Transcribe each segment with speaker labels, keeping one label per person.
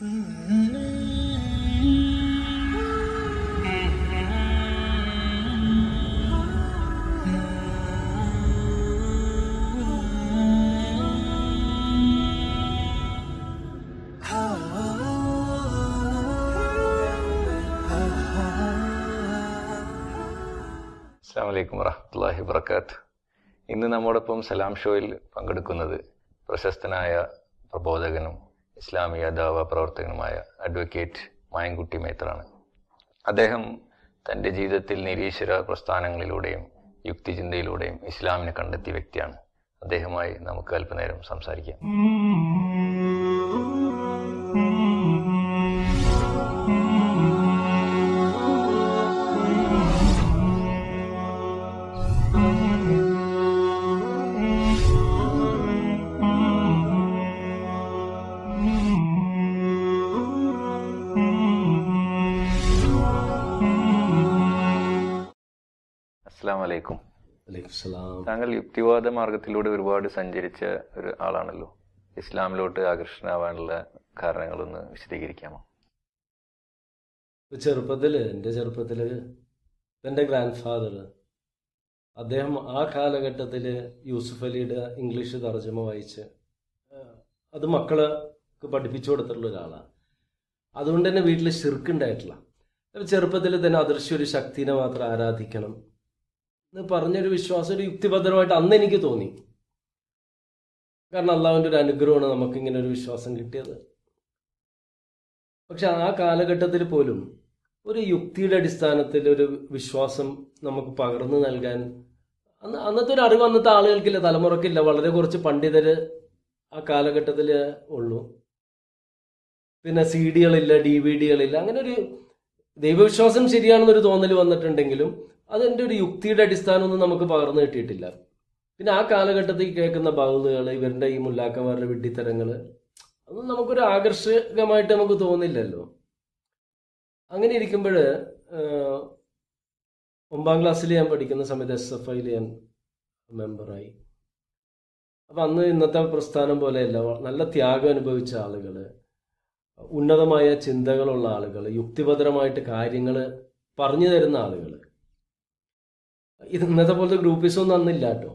Speaker 1: അസ്സാം വലൈക്കും വറഹമത്തല്ലാഹി വബർക്കാത്ത് ഇന്ന് നമ്മോടൊപ്പം സലാം ഷോയിൽ പങ്കെടുക്കുന്നത് പ്രശസ്തനായ പ്രബോധകനും ഇസ്ലാമിക ദാവ പ്രവർത്തകനുമായ അഡ്വക്കേറ്റ് മായൻകുട്ടി മേത്രാണ് അദ്ദേഹം തൻ്റെ ജീവിതത്തിൽ നിരീശ്വര പ്രസ്ഥാനങ്ങളിലൂടെയും യുക്തിചിന്തയിലൂടെയും ഇസ്ലാമിനെ കണ്ടെത്തിയ വ്യക്തിയാണ് അദ്ദേഹവുമായി നമുക്ക് അല്പനേരം സംസാരിക്കാം അസ്സാം വലൈക്കും
Speaker 2: അലൈഹിസ്സലാം
Speaker 1: താങ്കൾ യുക്തിവാദ മാർഗത്തിലൂടെ ഒരുപാട് സഞ്ചരിച്ച ഒരു ആളാണല്ലോ ഇസ്ലാമിലോട്ട് ആകർഷണമാവാനുള്ള കാരണങ്ങളൊന്ന് വിശദീകരിക്കാമോ
Speaker 2: ചെറുപ്പത്തിൽ എൻ്റെ ചെറുപ്പത്തിൽ എൻ്റെ ഗ്രാൻഡ് ഫാദർ അദ്ദേഹം ആ കാലഘട്ടത്തിൽ യൂസുഫ് അലിയുടെ ഇംഗ്ലീഷ് തർജ്ജമ വായിച്ച് ആ, അത് മക്കളെ പഠിപ്പിച്ചു കൊടുത്തിട്ടുള്ള ഒരാളാണ് അതുകൊണ്ട് തന്നെ വീട്ടിൽ ശിർക്കുണ്ടായിട്ടില്ല അപ്പോൾ ചെറുപ്പത്തിൽ തന്നെ അദൃശ്യ ഒരു ശക്തിനെ മാത്രം ആരാധിക്കണം എന്ന് പറഞ്ഞൊരു വിശ്വാസം ഒരു യുക്തിഭദ്രമായിട്ട് അന്ന് എനിക്ക് തോന്നി കാരണം അള്ളാഹുവിൻ്റെ ഒരു അനുഗ്രഹമാണ് നമുക്കിങ്ങനെ ഒരു വിശ്വാസം കിട്ടിയത് പക്ഷെ ആ കാലഘട്ടത്തിൽ പോലും ഒരു യുക്തിയുടെ അടിസ്ഥാനത്തിൽ ഒരു വിശ്വാസം നമുക്ക് പകർന്നു നൽകാൻ അന്ന് അന്നത്തെ ഒരു അറിവ് അന്നത്തെ ആളുകൾക്കില്ല തലമുറക്കില്ല വളരെ കുറച്ച് പണ്ഡിതര് ആ കാലഘട്ടത്തിൽ ഉള്ളൂ പിന്നെ സി ഡികളില്ല ഡി വി ഡികളില്ല അങ്ങനെ ഒരു ദൈവവിശ്വാസം ശരിയാണെന്നൊരു തോന്നൽ വന്നിട്ടുണ്ടെങ്കിലും അതിൻ്റെ ഒരു യുക്തിയുടെ അടിസ്ഥാനമൊന്നും നമുക്ക് പകർന്നു കിട്ടിയിട്ടില്ല പിന്നെ ആ കാലഘട്ടത്തിൽ കേൾക്കുന്ന ബൗളുകൾ ഇവരുടെ ഈ മുല്ലാക്കന്മാരുടെ വിഡ്ഢിത്തരങ്ങൾ അതൊന്നും നമുക്കൊരു ആകർഷകമായിട്ട് നമുക്ക് തോന്നില്ലല്ലോ അങ്ങനെ ഇരിക്കുമ്പോൾ ഒമ്പതാം ക്ലാസ്സിൽ ഞാൻ പഠിക്കുന്ന സമയത്ത് എസ് എഫ് ഐയിൽ ഞാൻ മെമ്പറായി അപ്പം അന്ന് ഇന്നത്തെ പ്രസ്ഥാനം പോലെയല്ല നല്ല ത്യാഗം അനുഭവിച്ച ആളുകൾ ഉന്നതമായ ചിന്തകളുള്ള ആളുകൾ യുക്തിഭദ്രമായിട്ട് കാര്യങ്ങൾ പറഞ്ഞു തരുന്ന ആളുകൾ ഇത് ഇന്നത്തെ പോലത്തെ ഗ്രൂപ്പീസൊന്നും അന്നില്ല കേട്ടോ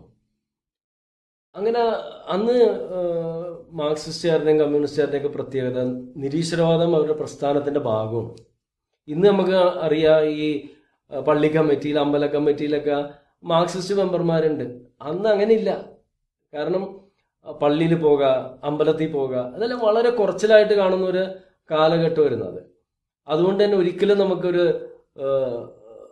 Speaker 2: അങ്ങനെ അന്ന് ഏഹ്, മാർക്സിസ്റ്റുകാരുടെയും കമ്മ്യൂണിസ്റ്റുകാരുടെയും ഒക്കെ പ്രത്യേകത നിരീശ്വരവാദം അവരുടെ പ്രസ്ഥാനത്തിന്റെ ഭാഗമാണ് ഇന്ന് നമുക്ക് അറിയാം ഈ ഏഹ്, പള്ളി കമ്മിറ്റിയിൽ അമ്പല കമ്മിറ്റിയിലൊക്കെ മാർക്സിസ്റ്റ് മെമ്പർമാരുണ്ട് അന്ന് അങ്ങനെ ഇല്ല കാരണം പള്ളിയിൽ പോക അമ്പലത്തിൽ പോക അതെല്ലാം വളരെ കുറച്ചിലായിട്ട് കാണുന്ന ഒരു കാലഘട്ടം വരുന്നത് അതുകൊണ്ട് തന്നെ ഒരിക്കലും നമുക്കൊരു ഏഹ്,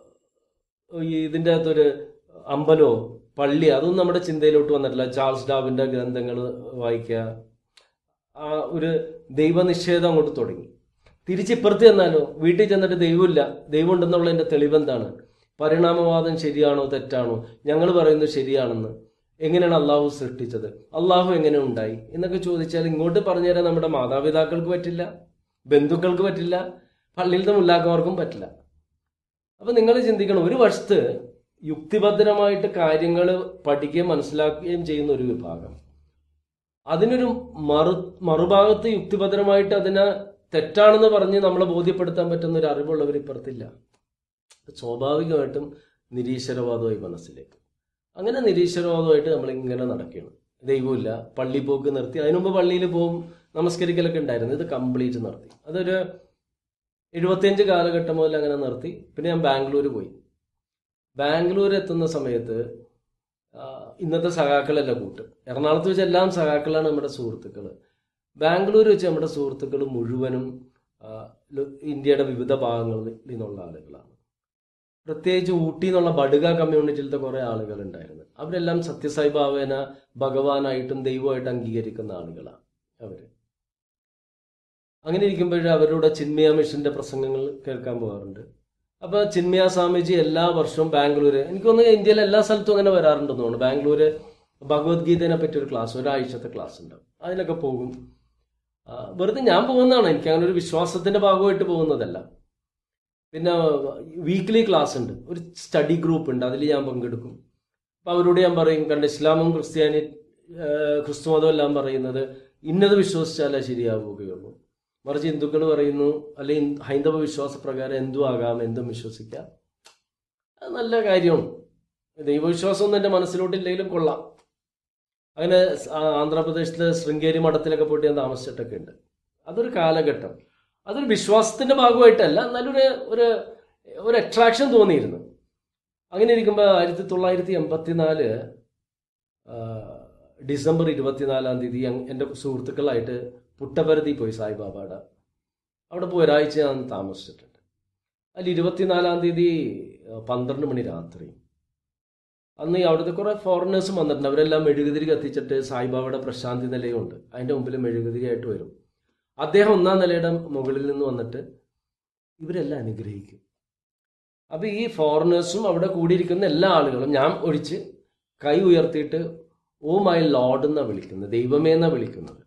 Speaker 2: ഈ ഇതിൻ്റെ അകത്തൊരു അമ്പലമോ പള്ളി അതൊന്നും നമ്മുടെ ചിന്തയിലോട്ട് വന്നിട്ടില്ല ചാൾസ് ഡാവിൻ്റെ ഗ്രന്ഥങ്ങൾ വായിക്കുക ആ ഒരു ദൈവനിഷേധം അങ്ങോട്ട് തുടങ്ങി തിരിച്ചിപ്പുറത്ത് ചെന്നാലോ വീട്ടിൽ ചെന്നിട്ട് ദൈവമില്ല ദൈവം ഉണ്ടെന്നുള്ളതിൻ്റെ തെളിവെന്താണ് പരിണാമവാദം ശരിയാണോ തെറ്റാണോ ഞങ്ങൾ പറയുന്നത് ശരിയാണെന്ന് എങ്ങനെയാണ് അള്ളാഹു സൃഷ്ടിച്ചത് അള്ളാഹു എങ്ങനെ ഉണ്ടായി എന്നൊക്കെ ചോദിച്ചാൽ ഇങ്ങോട്ട് പറഞ്ഞു തരാൻ നമ്മുടെ മാതാപിതാക്കൾക്ക് പറ്റില്ല ബന്ധുക്കൾക്ക് പറ്റില്ല പള്ളിയിലത്തെ മുല്ലാക്കന്മാർക്കും പറ്റില്ല അപ്പൊ നിങ്ങൾ ചിന്തിക്കണം ഒരു വശത്ത് യുക്തിഭദ്രമായിട്ട് കാര്യങ്ങൾ പഠിക്കുകയും മനസ്സിലാക്കുകയും ചെയ്യുന്ന ഒരു വിഭാഗം അതിനൊരു മറു മറുഭാഗത്ത് യുക്തിഭദ്രമായിട്ട് അതിനെ തെറ്റാണെന്ന് പറഞ്ഞ് നമ്മളെ ബോധ്യപ്പെടുത്താൻ പറ്റുന്ന ഒരു അറിവുള്ളവർ ഇപ്പുറത്തില്ല സ്വാഭാവികമായിട്ടും നിരീശ്വരവാദമായി മനസ്സിലേക്ക് അങ്ങനെ നിരീശ്വരവാദമായിട്ട് നമ്മൾ ഇങ്ങനെ നടക്കുകയാണ് ദൈവമില്ല പള്ളി പോക്ക് നിർത്തി അതിനുമുമ്പ് പള്ളിയിൽ പോവും നമസ്കരിക്കലൊക്കെ ഉണ്ടായിരുന്നു ഇത് കംപ്ലീറ്റ് നിർത്തി അതൊരു എഴുപത്തിയഞ്ച് കാലഘട്ടം മുതൽ അങ്ങനെ നിർത്തി പിന്നെ ഞാൻ ബാംഗ്ലൂർ പോയി ബാംഗ്ലൂർ എത്തുന്ന സമയത്ത് ആ, ഇന്നത്തെ സഖാക്കളല്ല കൂട്ട് എറണാകുളത്ത് വെച്ച് എല്ലാം സഖാക്കളാണ് നമ്മുടെ സുഹൃത്തുക്കൾ ബാംഗ്ലൂർ വെച്ച് നമ്മുടെ സുഹൃത്തുക്കൾ മുഴുവനും ആ, ലു- ഇന്ത്യയുടെ വിവിധ ഭാഗങ്ങളിൽ നിന്നുള്ള ആളുകളാണ് പ്രത്യേകിച്ച് ഊട്ടി എന്നുള്ള ബടുക കമ്മ്യൂണിറ്റിയിലത്തെ കുറേ ആളുകൾ ഉണ്ടായിരുന്നു അവരെല്ലാം സത്യസായി ഭാവേന ഭഗവാനായിട്ടും ദൈവമായിട്ട് അംഗീകരിക്കുന്ന ആളുകളാണ് അവർ അങ്ങനെ ഇരിക്കുമ്പോൾ അവരുടെ ചിന്മയ മിഷന്റെ പ്രസംഗങ്ങൾ കേൾക്കാൻ പോകാറുണ്ട് അപ്പൊ ചിന്മയ സ്വാമിജി എല്ലാ വർഷവും ബാംഗ്ലൂര് എനിക്ക് തോന്നുന്നു ഇന്ത്യയിലെ എല്ലാ സ്ഥലത്തും അങ്ങനെ വരാറുണ്ടെന്ന് തോന്നുന്നു ബാംഗ്ലൂര് ഭഗവത്ഗീതനെ പറ്റി ഒരു ക്ലാസ് ഒരാഴ്ചത്തെ ക്ലാസ് ഉണ്ടാവും അതിനൊക്കെ പോകും ആ, വെറുതെ ഞാൻ പോകുന്നതാണ് എനിക്ക് അങ്ങനെ ഒരു വിശ്വാസത്തിന്റെ ഭാഗമായിട്ട് പോകുന്നതല്ല പിന്നെ വീക്ക്ലി ക്ലാസ് ഉണ്ട് ഒരു സ്റ്റഡി ഗ്രൂപ്പ് ഉണ്ട് അതിൽ ഞാൻ പങ്കെടുക്കും അപ്പൊ അവരോട് ഞാൻ പറയും കണ്ട് ഇസ്ലാമും ക്രിസ്ത്യാനി ക്രിസ്തു മതം എല്ലാം പറയുന്നത് ഇന്നത് വിശ്വസിച്ചാലേ ശരിയാവുകയുള്ളൂ മറിച്ച് ഹിന്ദുക്കൾ പറയുന്നു അല്ലെങ്കിൽ ഹൈന്ദവ വിശ്വാസ പ്രകാരം എന്തും ആകാം എന്തും വിശ്വസിക്കാം അത് നല്ല കാര്യമാണ് ദൈവവിശ്വാസം ഒന്നും എൻ്റെ മനസ്സിലോട്ടില്ലെങ്കിലും കൊള്ളാം അങ്ങനെ സ് ആ ആന്ധ്രാപ്രദേശിലെ ശൃംഗേരി മഠത്തിലൊക്കെ പോയിട്ട് ഞാൻ താമസിച്ചിട്ടൊക്കെ ഉണ്ട് അതൊരു കാലഘട്ടം അതൊരു വിശ്വാസത്തിന്റെ ഭാഗമായിട്ടല്ല എന്നാലൊരു ഒരു ഒരു അട്രാക്ഷൻ തോന്നിയിരുന്നു അങ്ങനെ ഇരിക്കുമ്പോൾ ആയിരത്തി തൊള്ളായിരത്തി എൺപത്തിനാല് ഡിസംബർ ഇരുപത്തിനാലാം തീയതി ഞങ്ങ- എൻ്റെ സുഹൃത്തുക്കളായിട്ട് പുട്ടപരതി പോയി സായിബാബയുടെ അവിടെ പോയി ഒരാഴ്ച ഞാൻ താമസിച്ചിട്ടുണ്ട് അതിൽ ഇരുപത്തിനാലാം തീയതി ആ, പന്ത്രണ്ട് മണി രാത്രി അന്ന് ഈ അവിടുത്തെ കുറേ ഫോറിനേഴ്സും വന്നിട്ടുണ്ട് അവരെല്ലാം മെഴുകുതിരി കത്തിച്ചിട്ട് സായിബാബയുടെ പ്രശാന്തി നിലയുണ്ട് അതിൻ്റെ മുമ്പിൽ മെഴുകുതിരിയായിട്ട് വരും അദ്ദേഹം ഒന്നാം നിലയുടെ മുകളിൽ നിന്ന് വന്നിട്ട് ഇവരെല്ലാം അനുഗ്രഹിക്കും അപ്പോൾ ഈ ഫോറിനേഴ്സും അവിടെ കൂടിയിരിക്കുന്ന എല്ലാ ആളുകളും ഞാൻ ഒഴിച്ച് കൈ ഉയർത്തിയിട്ട് ഓ മൈ ലോഡ് എന്നാണ് വിളിക്കുന്നത് ദൈവമേ എന്നാണ് വിളിക്കുന്നത്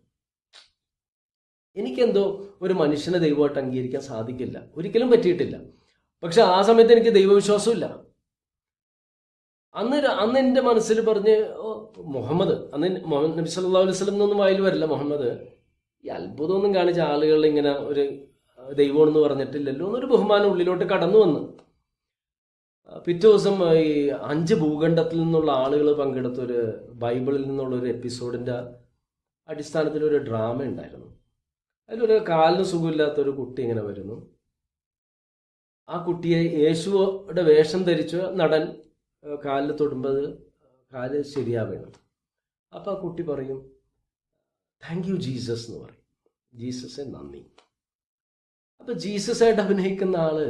Speaker 2: എനിക്കെന്തോ ഒരു മനുഷ്യനെ ദൈവമായിട്ട് അംഗീകരിക്കാൻ സാധിക്കില്ല ഒരിക്കലും പറ്റിയിട്ടില്ല പക്ഷെ ആ സമയത്ത് എനിക്ക് ദൈവവിശ്വാസമില്ല അന്ന് ര- അന്ന് എൻ്റെ മനസ്സിൽ പറഞ്ഞ് ഓ, മുഹമ്മദ് അന്ന് മുഹമ്മദ് നബി സല്ലല്ലാഹു അലൈഹി വസല്ലം എന്നൊന്നും വായിൽ വരില്ല മുഹമ്മദ് ഈ അത്ഭുതമൊന്നും കാണിച്ച ആളുകൾ ഇങ്ങനെ ഒരു ദൈവമാണെന്ന് പറഞ്ഞിട്ടില്ലല്ലോ എന്നൊരു ബഹുമാനം ഉള്ളിലോട്ട് കടന്നു വന്ന് ആ, പിറ്റേ ദിവസം ആ, ഈ അഞ്ച് ഭൂഖണ്ഡത്തിൽ നിന്നുള്ള ആളുകൾ പങ്കെടുത്ത ഒരു ബൈബിളിൽ നിന്നുള്ള ഒരു എപ്പിസോഡിന്റെ അടിസ്ഥാനത്തിൽ ഒരു ഡ്രാമ ഉണ്ടായിരുന്നു അതിലൊരു കാലിന് സുഖമില്ലാത്ത ഒരു കുട്ടി ഇങ്ങനെ വരുന്നു ആ കുട്ടിയെ യേശുവിടെ വേഷം ധരിച്ച നടൻ ആ, കാലിൽ തൊടുമ്പോൾ അത് കാല് ശരിയാവേണം അപ്പോൾ ആ കുട്ടി പറയും താങ്ക് യു ജീസസ് എന്ന് പറയും ജീസസെ നന്ദി അപ്പൊ ജീസസ് ആയിട്ട് അഭിനയിക്കുന്ന ആള്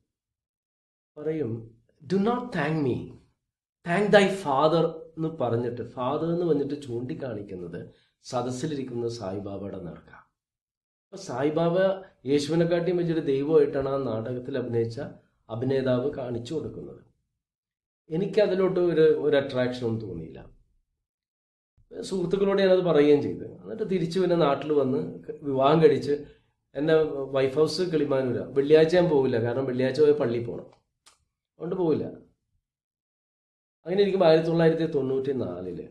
Speaker 2: പറയും do not thank me thank thy father എന്ന് പറഞ്ഞിട്ട് ഫാദർ എന്ന് പറഞ്ഞിട്ട് ചൂണ്ടിക്കാണിക്കുന്നത് സദസ്സിലിരിക്കുന്ന സായിബാബയുടെ നേർക്ക അപ്പൊ സായിബാബ യേശുവിനെക്കാട്ടിയും വലിയൊരു ദൈവമായിട്ടാണ് ആ നാടകത്തിൽ അഭിനയിച്ച അഭിനേതാവ് കാണിച്ചു കൊടുക്കുന്നത് എനിക്ക് അതിലോട്ട് ഒരു ഒരു അട്രാക്ഷൻ ഒന്നും തോന്നിയില്ല സുഹൃത്തുക്കളോട് ഞാനത് പറയുകയും ചെയ്തു എന്നിട്ട് തിരിച്ചു പിന്നെ നാട്ടിൽ വന്ന് വിവാഹം കഴിച്ച് എന്നെ വൈഫ് ഹൗസ് കിളിമാനൂര വെള്ളിയാഴ്ച ഞാൻ പോവില്ല കാരണം വെള്ളിയാഴ്ച പോയി പള്ളിയിൽ പോകണം അതുകൊണ്ട് പോവില്ല അങ്ങനെ ഇരിക്കുമ്പോൾ ആയിരത്തി തൊള്ളായിരത്തി തൊണ്ണൂറ്റി നാലില്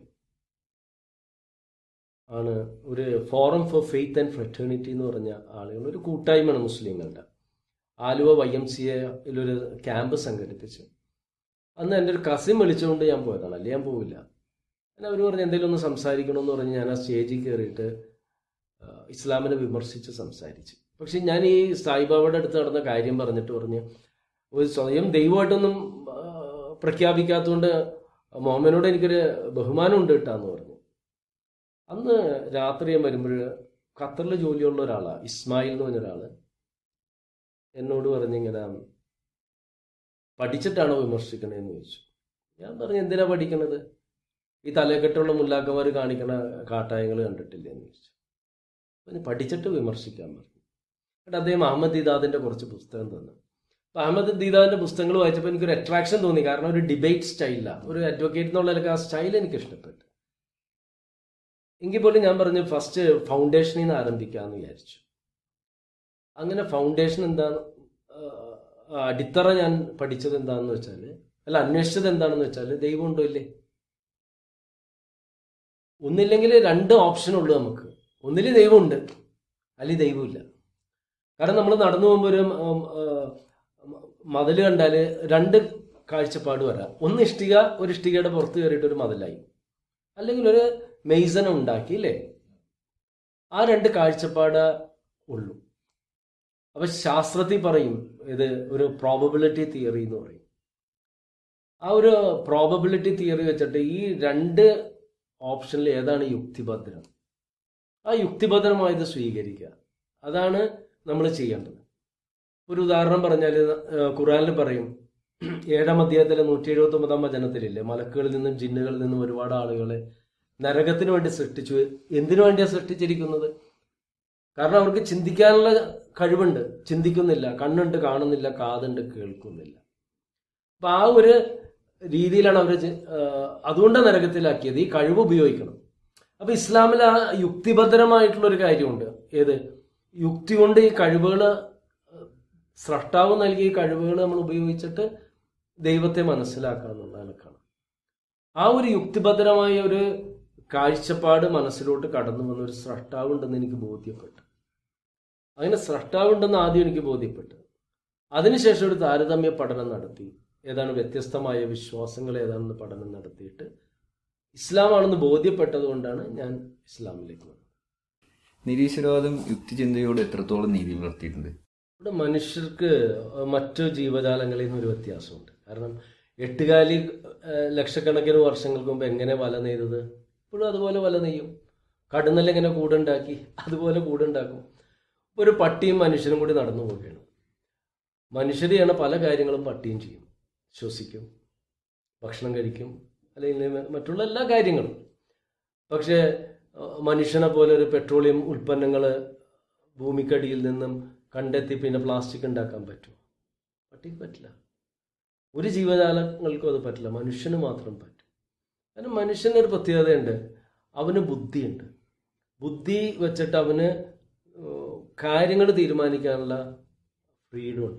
Speaker 2: ആണ് ഒരു forum for faith and fraternity എന്ന് പറഞ്ഞ ആളുകൾ ഒരു കൂട്ടായ്മയാണ് മുസ്ലിങ്ങളുടെ ആലുവ വൈ എം സി എയിലൊരു ക്യാമ്പ് സംഘടിപ്പിച്ചു അന്ന് എൻ്റെ ഒരു കസിൻ വിളിച്ചുകൊണ്ട് ഞാൻ പോയതാണ് അല്ലേ ഞാൻ പോവില്ല അങ്ങനെ അവർ പറഞ്ഞ് എന്തെങ്കിലും ഒന്ന് സംസാരിക്കണമെന്ന് പറഞ്ഞ് ഞാൻ ആ സ്റ്റേജിൽ കയറിയിട്ട് ആ, ഇസ്ലാമിനെ വിമർശിച്ച് സംസാരിച്ചു പക്ഷെ ഞാൻ ഈ സായിബാബയുടെ അടുത്ത് നടന്ന കാര്യം പറഞ്ഞിട്ട് പറഞ്ഞ് ഒരു സ്വയം ദൈവമായിട്ടൊന്നും ആ, പ്രഖ്യാപിക്കാത്തതുകൊണ്ട് മുഹമ്മദിനോട് എനിക്കൊരു ബഹുമാനം ഉണ്ട് കേട്ടാന്ന് പറഞ്ഞു അന്ന് രാത്രി ഞാൻ വരുമ്പോൾ ഖത്തറിൽ ജോലിയുള്ള ഒരാളാണ് ഇസ്മായിൽ എന്ന് പറഞ്ഞ ഒരാള് എന്നോട് പറഞ്ഞിങ്ങനെ പഠിച്ചിട്ടാണോ വിമർശിക്കണേന്ന് ചോദിച്ചു ഞാൻ പറഞ്ഞു എന്തിനാ പഠിക്കണത് ഈ തലക്കെട്ടുള്ള മുല്ലാക്കന്മാർ കാണിക്കണ കാട്ടായങ്ങൾ കണ്ടിട്ടില്ലേ എന്ന് ചോദിച്ചു പറഞ്ഞു പഠിച്ചിട്ട് വിമർശിക്കാൻ പറഞ്ഞു എന്നിട്ട് അദ്ദേഹം അഹമ്മദ് ദീദാദിന്റെ കുറച്ച് പുസ്തകം തന്നു അപ്പൊ അഹമ്മദ് ദീദാദിന്റെ പുസ്തകങ്ങൾ വായിച്ചപ്പോൾ എനിക്കൊരു അട്രാക്ഷൻ തോന്നി കാരണം ഒരു ഡിബേറ്റ് സ്റ്റൈലാണ് ഒരു അഡ്വക്കേറ്റ് എന്നുള്ള നിലക്ക് ആ സ്റ്റൈൽ എനിക്ക് ഇഷ്ടപ്പെട്ടു എങ്കിൽ പോലും ഞാൻ പറഞ്ഞു ഫസ്റ്റ് ഫൗണ്ടേഷനിൽ നിന്ന് ആരംഭിക്കാമെന്ന് വിചാരിച്ചു അങ്ങനെ ഫൗണ്ടേഷൻ എന്താണ് ആ, അടിത്തറ ഞാൻ പഠിച്ചത് എന്താണെന്ന് വെച്ചാൽ അല്ല അന്വേഷിച്ചത് എന്താണെന്ന് വെച്ചാൽ ദൈവം ഉണ്ടോ ഇല്ലേ ഒന്നില്ലെങ്കിൽ രണ്ട് ഓപ്ഷൻ ഉള്ളൂ നമുക്ക് ഒന്നിൽ ദൈവമുണ്ട് അല്ലെങ്കിൽ ദൈവമില്ല കാരണം നമ്മൾ നടന്നു പോകുമ്പോൾ ഒരു ഉം, ആ, മതിൽ കണ്ടാൽ രണ്ട് കാഴ്ചപ്പാട് വരാം ഒന്ന് ഇഷ്ടിക ഒരു ഇഷ്ടികയുടെ പുറത്ത് കയറിയിട്ട് ഒരു മതിലായി അല്ലെങ്കിൽ ഒരു മെയ്സൺ ഉണ്ടാക്കി അല്ലേ ആ രണ്ട് കാഴ്ചപ്പാട് ഉള്ളൂ അപ്പൊ ശാസ്ത്രത്തിൽ പറയും ഇത് ഒരു പ്രോബബിലിറ്റി തിയറി എന്ന് പറയും ആ ഒരു പ്രോബബിലിറ്റി തിയറി വെച്ചിട്ട് ഈ രണ്ട് ഓപ്ഷനിൽ ഏതാണ് യുക്തിഭദ്രം ആ യുക്തിഭദ്രമായത് സ്വീകരിക്കുക അതാണ് നമ്മൾ ചെയ്യേണ്ടത് ഒരു ഉദാഹരണം പറഞ്ഞാൽ ഖുറാനിൽ പറയും ഏഴാം അധ്യായത്തിലെ നൂറ്റി എഴുപത്തി ഒമ്പതാം വചനത്തിലില്ലേ മലക്കുകളിൽ നിന്നും ജിന്നുകളിൽ നിന്നും ഒരുപാട് ആളുകളെ നരകത്തിന് വേണ്ടി സൃഷ്ടിച്ചു എന്തിനു വേണ്ടിയാണ് സൃഷ്ടിച്ചിരിക്കുന്നത് കാരണം അവർക്ക് ചിന്തിക്കാനുള്ള കഴിവുണ്ട് ചിന്തിക്കുന്നില്ല കണ്ണുണ്ട് കാണുന്നില്ല കാതുണ്ട് കേൾക്കുന്നില്ല അപ്പൊ ആ ഒരു രീതിയിലാണ് അവർ അതുകൊണ്ടാണ് നരകത്തിലാക്കിയത് ഈ കഴിവ് ഉപയോഗിക്കണം അപ്പൊ ഇസ്ലാമിൽ ആ യുക്തിഭദ്രമായിട്ടുള്ള ഒരു കാര്യമുണ്ട് ഏത് യുക്തി കൊണ്ട് ഈ കഴിവുകൾ സ്രഷ്ടാവ് നൽകിയ ഈ കഴിവുകൾ നമ്മൾ ഉപയോഗിച്ചിട്ട് ദൈവത്തെ മനസ്സിലാക്കുക എന്നുള്ള നിലക്കാണ് ആ ഒരു യുക്തിഭദ്രമായ ഒരു കാഴ്ചപ്പാട് മനസ്സിലോട്ട് കടന്നു വന്ന ഒരു സ്രഷ്ടാവ് ഉണ്ടെന്ന് എനിക്ക് ബോധ്യപ്പെട്ടു അങ്ങനെ സ്രഷ്ടാവുണ്ടെന്ന് ആദ്യം എനിക്ക് ബോധ്യപ്പെട്ടു അതിനുശേഷം ഒരു താരതമ്യ പഠനം നടത്തി ഏതാണ് വ്യത്യസ്തമായ വിശ്വാസങ്ങൾ ഏതാണെന്ന് പഠനം നടത്തിയിട്ട് ഇസ്ലാമാണെന്ന് ബോധ്യപ്പെട്ടത് കൊണ്ടാണ് ഞാൻ ഇസ്ലാമിലേക്ക് വന്നത്
Speaker 1: നിരീശ്വരവാദം യുക്തിചിന്തയോട് എത്രത്തോളം നീതി പുലർത്തിയിട്ടുണ്ട്
Speaker 2: ഇവിടെ മനുഷ്യർക്ക് മറ്റു ജീവജാലങ്ങളിൽ നിന്ന് ഒരു വ്യത്യാസമുണ്ട് കാരണം എട്ടുകാലി ഏഹ്, ലക്ഷക്കണക്കിന് വർഷങ്ങൾക്ക് മുമ്പ് എങ്ങനെ വല നെയ്തത് ഇപ്പോഴും അതുപോലെ വല നെയ്യും കടുന്നൽ എങ്ങനെ കൂടുണ്ടാക്കി അതുപോലെ കൂടുണ്ടാക്കും ഒരു പട്ടിയും മനുഷ്യനും കൂടി നടന്നു പോവുകയാണ് മനുഷ്യർ ചെയ്യണ പല കാര്യങ്ങളും പട്ടിയും ചെയ്യും ശ്വസിക്കും ഭക്ഷണം കഴിക്കും അല്ലെങ്കിൽ മറ്റുള്ള എല്ലാ കാര്യങ്ങളും പക്ഷേ ഏഹ്, മനുഷ്യനെ പോലെ ഒരു പെട്രോളിയം ഉൽപ്പന്നങ്ങൾ ഭൂമിക്കടിയിൽ നിന്നും കണ്ടെത്തി പിന്നെ പ്ലാസ്റ്റിക് ഉണ്ടാക്കാൻ പറ്റും പട്ടിക്ക് പറ്റില്ല ഒരു ജീവജാലങ്ങൾക്കും അത് പറ്റില്ല മനുഷ്യന് മാത്രം പറ്റും കാരണം മനുഷ്യനൊരു പ്രത്യേകതയുണ്ട് അവന് ബുദ്ധിയുണ്ട് ബുദ്ധി വെച്ചിട്ട് അവന് കാര്യങ്ങൾ തീരുമാനിക്കാനുള്ള ഫ്രീഡം ഉണ്ട്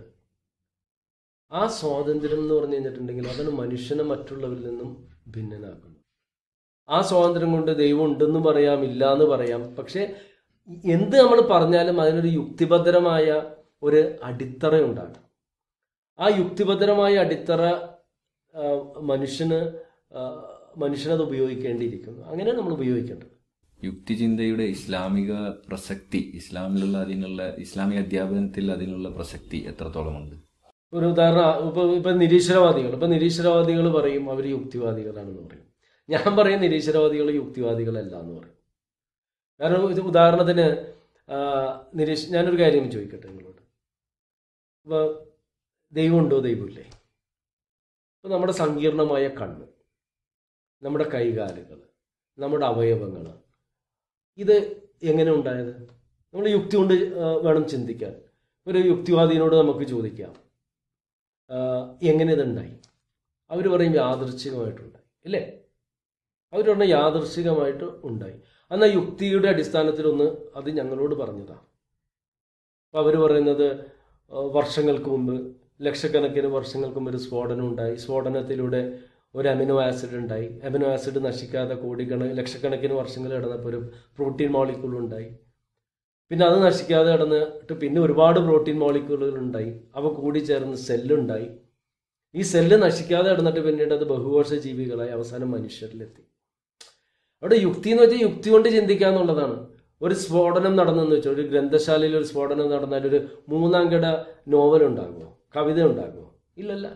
Speaker 2: ആ സ്വാതന്ത്ര്യം എന്ന് പറഞ്ഞു കഴിഞ്ഞിട്ടുണ്ടെങ്കിൽ അതാണ് മനുഷ്യനെ മറ്റുള്ളവരിൽ നിന്നും ഭിന്നനാക്കുന്നത് ആ സ്വാതന്ത്ര്യം കൊണ്ട് ദൈവം ഉണ്ടെന്ന് പറയാം ഇല്ല എന്ന് പറയാം പക്ഷേ എന്ത് നമ്മൾ പറഞ്ഞാലും അതിനൊരു യുക്തിഭദ്രമായ ഒരു അടിത്തറ ഉണ്ടാകും ആ യുക്തിഭദ്രമായ അടിത്തറ ആ, മനുഷ്യന് ആ, മനുഷ്യനത് ഉപയോഗിക്കേണ്ടിയിരിക്കുന്നു അങ്ങനെ നമ്മൾ ഉപയോഗിക്കേണ്ടത്
Speaker 1: യുക്തിചിന്തയുടെ ഇസ്ലാമിക പ്രസക്തി ഇസ്ലാമിലുള്ള അതിനുള്ള ഇസ്ലാമിക അധ്യാപനത്തിൽ അതിനുള്ള പ്രസക്തി എത്രത്തോളമുണ്ട്
Speaker 2: ഒരു ഉദാഹരണം ഇപ്പൊ ഇപ്പൊ നിരീശ്വരവാദികൾ ഇപ്പൊ നിരീശ്വരവാദികൾ പറയും അവർ യുക്തിവാദികളാണെന്ന് പറയും ഞാൻ പറയും നിരീശ്വരവാദികൾ യുക്തിവാദികളല്ല എന്ന് പറയും കാരണം ഇത് ഉദാഹരണത്തിന് ആ, നിരീശ് ഞാനൊരു കാര്യം ചോദിക്കട്ടെ നിങ്ങളോട് ഇപ്പൊ ദൈവമുണ്ടോ ദൈവമില്ലേ ഇപ്പൊ നമ്മുടെ സങ്കീർണമായ കണ്ണ് നമ്മുടെ കൈകാലുകൾ നമ്മുടെ അവയവങ്ങൾ ഇത് എങ്ങനെ ഉണ്ടായത് നമ്മൾ യുക്തി കൊണ്ട് ആ, വേണം ചിന്തിക്കാൻ ഒരു യുക്തിവാദിനോട് നമുക്ക് ചോദിക്കാം ആ, എങ്ങനെ ഇതുണ്ടായി അവർ പറയും യാദൃച്ഛികമായിട്ടുണ്ടായി അല്ലേ അവർ പറഞ്ഞ യാദൃച്ഛികമായിട്ട് ഉണ്ടായി എന്നാൽ യുക്തിയുടെ അടിസ്ഥാനത്തിലൊന്ന് അത് ഞങ്ങളോട് പറഞ്ഞതാണ് അപ്പോൾ അവർ പറയുന്നത് ആ, വർഷങ്ങൾക്ക് മുമ്പ് ലക്ഷക്കണക്കിന് വർഷങ്ങൾക്ക് മുമ്പ് ഒരു സ്ഫോടനം ഉണ്ടായി സ്ഫോടനത്തിലൂടെ ഒരു അമിനോ ആസിഡ് ഉണ്ടായി അമിനോ ആസിഡ് നശിക്കാതെ കോടിക്കണ ലക്ഷക്കണക്കിന് വർഷങ്ങൾ കിടന്നപ്പോൾ ഒരു പ്രോട്ടീൻ മോളിക്യൂൾ ഉണ്ടായി പിന്നെ അത് നശിക്കാതെ കിടന്നിട്ട് പിന്നെ ഒരുപാട് പ്രോട്ടീൻ മോളിക്യൂളുകൾ ഉണ്ടായി അവ കൂടി ചേർന്ന് സെല്ലുണ്ടായി ഈ സെല്ല് നശിക്കാതെ കിടന്നിട്ട് പിന്നീട് അത് ബഹുകോശ ജീവികളായി അവസാനം മനുഷ്യരിലെത്തി അവിടെ യുക്തി എന്ന് വെച്ചാൽ യുക്തി കൊണ്ട് ചിന്തിക്കുക എന്നുള്ളതാണ് ഒരു സ്ഫോടനം നടന്നെന്ന് വെച്ചാൽ ഒരു ഗ്രന്ഥശാലയിൽ ഒരു സ്ഫോടനം നടന്നാൽ ഒരു മൂന്നാം കിട നോവൽ ഉണ്ടാകുമോ കവിത ഉണ്ടാകുമോ ഇല്ലല്ല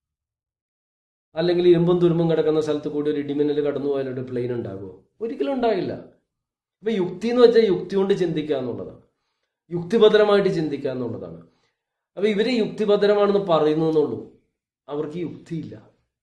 Speaker 2: അല്ലെങ്കിൽ ഇരുമ്പും തുരുമ്പും കിടക്കുന്ന സ്ഥലത്ത് കൂടി ഒരു ഇടിമിന്നൽ കടന്നു പോയാൽ ഒരു പ്ലെയിൻ ഉണ്ടാകുമോ ഒരിക്കലും ഉണ്ടാകില്ല അപ്പൊ യുക്തി എന്ന് വെച്ചാൽ യുക്തി കൊണ്ട് ചിന്തിക്കുക എന്നുള്ളതാണ് യുക്തിഭദ്രമായിട്ട് ചിന്തിക്കുക എന്നുള്ളതാണ് അപ്പൊ ഇവര് യുക്തിഭദ്രമാണെന്ന് പറയുന്നു എന്നുള്ളൂ അവർക്ക് യുക്തിയില്ല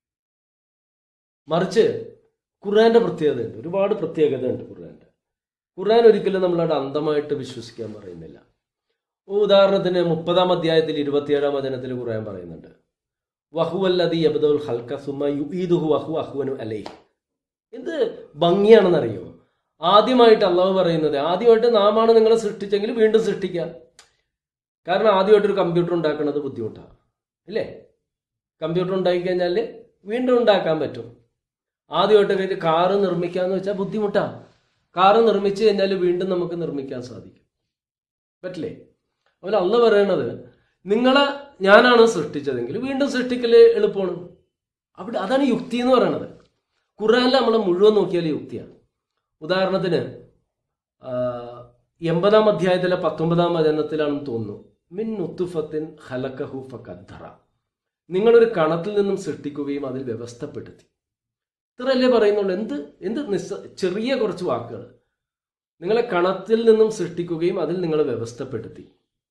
Speaker 2: മറിച്ച് ഖുർആന്റെ പ്രത്യേകതയുണ്ട് ഒരുപാട് പ്രത്യേകതയുണ്ട് ഖുർആന്റെ ഖുർആൻ ഒരിക്കലും നമ്മളവിടെ അന്ധമായിട്ട് വിശ്വസിക്കാൻ പറയുന്നില്ല ഉദാഹരണത്തിന് മുപ്പതാം അധ്യായത്തിൽ ഇരുപത്തിയേഴാം വചനത്തിൽ ഖുർആൻ പറയുന്നുണ്ട് വഹുവല്ലതി യബ്ദുൽ ഹൽക്ക സുമ യുഈദുഹു വഹു അഹ്വനു അലൈ എന്ത് ഭംഗിയാണെന്നറിയോ ആദ്യമായിട്ട് അള്ളാഹു പറയുന്നത് ആദ്യമായിട്ട് നാമാണ് നിങ്ങളെ സൃഷ്ടിച്ചെങ്കിൽ വീണ്ടും സൃഷ്ടിക്കാം കാരണം ആദ്യമായിട്ട് ഒരു കമ്പ്യൂട്ടർ ഉണ്ടാക്കുന്നത് ബുദ്ധിമുട്ടാണ് ഇല്ലേ കമ്പ്യൂട്ടർ ഉണ്ടാക്കി കഴിഞ്ഞാൽ വീണ്ടും ഉണ്ടാക്കാൻ പറ്റും ആദ്യമായിട്ട് കഴിഞ്ഞ് കാറ് നിർമ്മിക്കാന്ന് വെച്ചാൽ ബുദ്ധിമുട്ടാണ് കാറ് നിർമ്മിച്ചു കഴിഞ്ഞാൽ വീണ്ടും നമുക്ക് നിർമ്മിക്കാൻ സാധിക്കും പറ്റില്ലേ അതുപോലെ അല്ല പറയണത് നിങ്ങളെ ഞാനാണ് സൃഷ്ടിച്ചതെങ്കിൽ വീണ്ടും സൃഷ്ടിക്കല് എളുപ്പമാണ് അവിടെ അതാണ് യുക്തി എന്ന് പറയണത് ഖുറാനിൽ നമ്മൾ മുഴുവൻ നോക്കിയാൽ യുക്തിയാണ് ഉദാഹരണത്തിന് ആ, എൺപതാം അധ്യായത്തിലെ പത്തൊമ്പതാം വചനത്തിലാണെന്ന് തോന്നുന്നു മിൻ ഉത്തുഫത്തിൻ ഹലക്കഹു ഫക്കദ്ദറ നിങ്ങളൊരു കണത്തിൽ നിന്നും സൃഷ്ടിക്കുകയും അതിൽ വ്യവസ്ഥപ്പെടുത്തി ഇത്രയല്ലേ പറയുന്നുള്ളൂ എന്ത് എന്ത് നിസ്സ ചെറിയ കുറച്ച് വാക്കുകൾ നിങ്ങളെ കണത്തിൽ നിന്നും സൃഷ്ടിക്കുകയും അതിൽ നിങ്ങളെ വ്യവസ്ഥപ്പെടുത്തി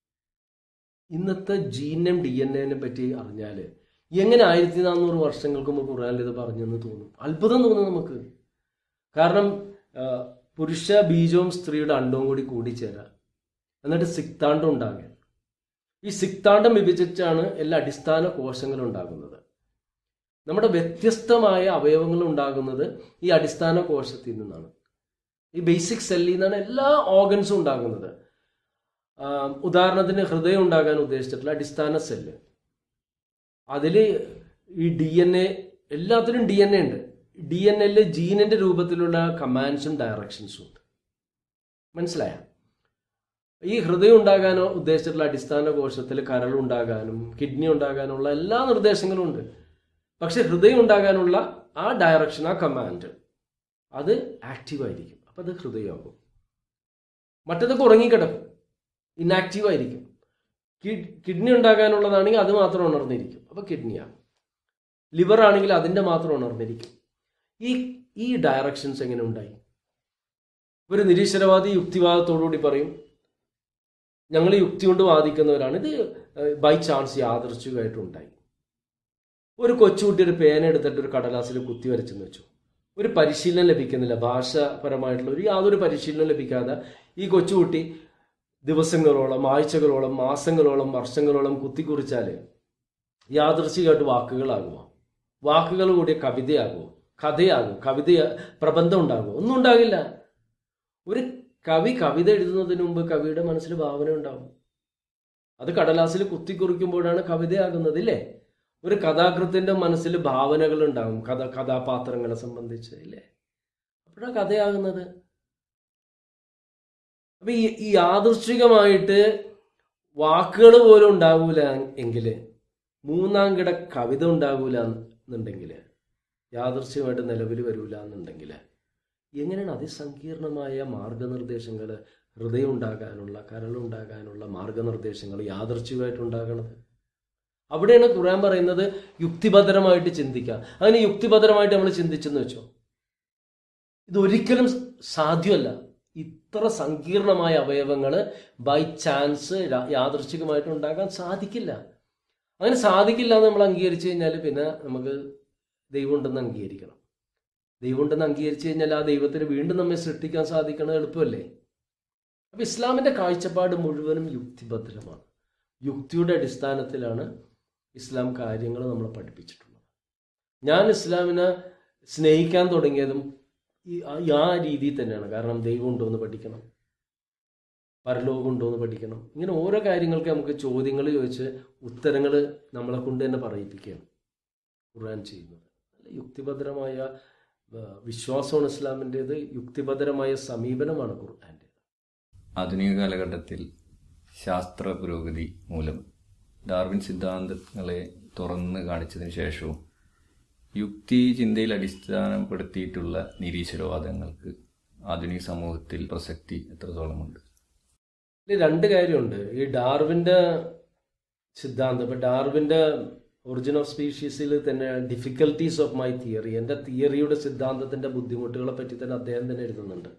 Speaker 2: ഇന്നത്തെ ജീനും ഡി എൻ എനെ പറ്റി അറിഞ്ഞാൽ എങ്ങനെ ആയിരത്തി നാനൂറ് വർഷങ്ങൾക്ക് മുമ്പ് ഖുറാനിൽ ഇത് പറഞ്ഞെന്ന് തോന്നും അത്ഭുതം തോന്നും നമുക്ക് കാരണം ആ, പുരുഷ ബീജവും സ്ത്രീയുടെ അണ്ടവും കൂടി കൂടിച്ചേരാം എന്നിട്ട് സിക്താണ്ടം ഉണ്ടാകുക ഈ സിക്താണ്ടം വിഭജിച്ചാണ് എല്ലാ അടിസ്ഥാന കോശങ്ങളും ഉണ്ടാകുന്നത് നമ്മുടെ വ്യത്യസ്തമായ അവയവങ്ങൾ ഉണ്ടാകുന്നത് ഈ അടിസ്ഥാന കോശത്തിൽ നിന്നാണ് ഈ ബേസിക് സെല്ലിൽ നിന്നാണ് എല്ലാ ഓർഗൻസും ഉണ്ടാകുന്നത് ആ, ഉദാഹരണത്തിന് ഹൃദയം ഉണ്ടാകാൻ ഉദ്ദേശിച്ചിട്ടുള്ള അടിസ്ഥാന സെല്ല് അതിൽ ഈ ഡി എൻ എ എല്ലാത്തിലും ഡി എൻ എ ഉണ്ട് ഡി എൻ എല്ലിൽ ജീനിന്റെ രൂപത്തിലുള്ള കമാൻഡ്സും ഡയറക്ഷൻസും ഉണ്ട് മനസ്സിലായ ഈ ഹൃദയം ഉണ്ടാകാനോ ഉദ്ദേശിച്ചിട്ടുള്ള അടിസ്ഥാന കോശത്തിൽ കരളുണ്ടാകാനും കിഡ്നി ഉണ്ടാകാനുള്ള എല്ലാ നിർദ്ദേശങ്ങളും ഉണ്ട് പക്ഷെ ഹൃദയം ഉണ്ടാകാനുള്ള ആ ഡയറക്ഷൻ ആ കമാൻഡ് അത് ആക്റ്റീവ് ആയിരിക്കും അപ്പം അത് ഹൃദയമാകും മറ്റതൊക്കെ ഉറങ്ങിക്കിടക്കും ഇന്നാക്റ്റീവ് ആയിരിക്കും കിഡ്നി ഉണ്ടാകാനുള്ളതാണെങ്കിൽ അത് മാത്രം ഉണർന്നിരിക്കും അപ്പോൾ കിഡ്നിയാണ് ലിവർ ആണെങ്കിൽ അതിൻ്റെ മാത്രം ഉണർന്നിരിക്കും ഈ ഈ ഡയറക്ഷൻസ് എങ്ങനെ ഉണ്ടായി ഒരു നിരീശ്വരവാദി യുക്തിവാദത്തോടുകൂടി പറയും ഞങ്ങൾ യുക്തി കൊണ്ട് വാദിക്കുന്നവരാണ് ഇത് ബൈ ചാൻസ് യാദൃശ്ചികമായിട്ടുണ്ടായി ഒരു കൊച്ചുകുട്ടി ഒരു പേന എടുത്തിട്ട് ഒരു കടലാസിൽ കുത്തി വരച്ചെന്ന് വെച്ചു ഒരു പരിശീലനം ലഭിക്കുന്നില്ല ഭാഷാപരമായിട്ടുള്ള ഒരു യാതൊരു പരിശീലനം ലഭിക്കാതെ ഈ കൊച്ചുകുട്ടി ദിവസങ്ങളോളം ആഴ്ചകളോളം മാസങ്ങളോളം വർഷങ്ങളോളം കുത്തിക്കുറിച്ചാൽ യാദൃശികമായിട്ട് വാക്കുകളാകുമോ വാക്കുകൾ കൂടിയ കവിതയാകുമോ കഥയാകും കവിത പ്രബന്ധം ഉണ്ടാകുമോ ഒന്നും ഉണ്ടാകില്ല ഒരു കവി കവിത എഴുതുന്നതിന് മുമ്പ് കവിയുടെ മനസ്സിൽ ഭാവന ഉണ്ടാവും അത് കടലാസിൽ കുത്തിക്കുറിക്കുമ്പോഴാണ് കവിതയാകുന്നത് ഇല്ലേ ഒരു കഥാകൃത്തിന്റെ മനസ്സിൽ ഭാവനകൾ ഉണ്ടാകും കഥ കഥാപാത്രങ്ങളെ സംബന്ധിച്ച് ഇല്ലേ അപ്പോഴാണ് കഥയാകുന്നത് അപ്പൊ ഈ ഈ യാദൃശ്ചികമായിട്ട് വാക്കുകൾ പോലും ഉണ്ടാകൂല എങ്കിൽ മൂന്നാം കിട കവിത ഉണ്ടാകൂല എന്നുണ്ടെങ്കിൽ യാദൃശ്ചികമായിട്ട് നിലവിൽ വരൂല എന്നുണ്ടെങ്കിൽ എങ്ങനെയാണ് അതിസങ്കീർണമായ മാർഗനിർദ്ദേശങ്ങൾ ഹൃദയം ഉണ്ടാകാനുള്ള കരളുണ്ടാകാനുള്ള മാർഗനിർദ്ദേശങ്ങൾ യാദൃച്ഛികമായിട്ട് ഉണ്ടാകണത് അവിടെയാണ് ഖുർആൻ പറയുന്നത് യുക്തിഭദ്രമായിട്ട് ചിന്തിക്കുക അങ്ങനെ യുക്തിഭദ്രമായിട്ട് നമ്മൾ ചിന്തിച്ചെന്ന് വെച്ചോ ഇതൊരിക്കലും സാധ്യമല്ല ഇത്ര സങ്കീർണമായ അവയവങ്ങൾ ബൈ ചാൻസ് യാദൃച്ഛികമായിട്ട് ഉണ്ടാകാൻ സാധിക്കില്ല അങ്ങനെ സാധിക്കില്ല എന്ന് നമ്മൾ അംഗീകരിച്ചു കഴിഞ്ഞാൽ പിന്നെ നമുക്ക് ദൈവം ഉണ്ടെന്ന് അംഗീകരിക്കണം ദൈവം ഉണ്ടെന്ന് അംഗീകരിച്ചു കഴിഞ്ഞാൽ ആ ദൈവത്തിന് വീണ്ടും നമ്മെ സൃഷ്ടിക്കാൻ സാധിക്കണത് എളുപ്പമല്ലേ അപ്പൊ ഇസ്ലാമിന്റെ കാഴ്ചപ്പാട് മുഴുവനും യുക്തിഭദ്രമാണ് യുക്തിയുടെ അടിസ്ഥാനത്തിലാണ് ഇസ്ലാം കാര്യങ്ങൾ നമ്മളെ പഠിപ്പിച്ചിട്ടുള്ളത് ഞാൻ ഇസ്ലാമിനെ സ്നേഹിക്കാൻ തുടങ്ങിയതും ഈ ആ രീതിയിൽ തന്നെയാണ് കാരണം ദൈവം ഉണ്ടോ എന്ന് പഠിക്കണം പരലോകം ഉണ്ടോ എന്ന് പഠിക്കണം ഇങ്ങനെ ഓരോ കാര്യങ്ങൾക്ക് നമുക്ക് ചോദ്യങ്ങൾ ചോദിച്ച് ഉത്തരങ്ങൾ നമ്മളെ കൊണ്ട് തന്നെ പറയിപ്പിക്കുകയാണ് ഖുർആൻ ചെയ്യുന്നത് നല്ല യുക്തിഭദ്രമായ വിശ്വാസമാണ് ഇസ്ലാമിൻ്റെത് യുക്തിഭദ്രമായ സമീപനമാണ് ഖുർആൻ്റെ
Speaker 1: ആധുനിക കാലഘട്ടത്തിൽ ശാസ്ത്ര പുരോഗതി മൂലം ഡാർവിൻ സിദ്ധാന്തങ്ങളെ തുറന്ന് കാണിച്ചതിന് ശേഷവും യുക്തി ചിന്തയിൽ അടിസ്ഥാനപ്പെടുത്തിയിട്ടുള്ള നിരീശ്വരവാദങ്ങൾക്ക് ആധുനിക സമൂഹത്തിൽ പ്രസക്തി എത്രത്തോളമുണ്ട്
Speaker 2: ഇതിൽ രണ്ട് കാര്യമുണ്ട് ഈ ഡാർവിൻ്റെ സിദ്ധാന്തം ഇപ്പം ഡാർവിൻ്റെ ഒറിജിൻ ഓഫ് സ്പീഷീസിൽ തന്നെ ഡിഫിക്കൽട്ടീസ് ഓഫ് മൈ തിയറി എൻ്റെ തിയറിയുടെ സിദ്ധാന്തത്തിൻ്റെ ബുദ്ധിമുട്ടുകളെ പറ്റി തന്നെ അദ്ദേഹം തന്നെ എഴുതുന്നുണ്ട്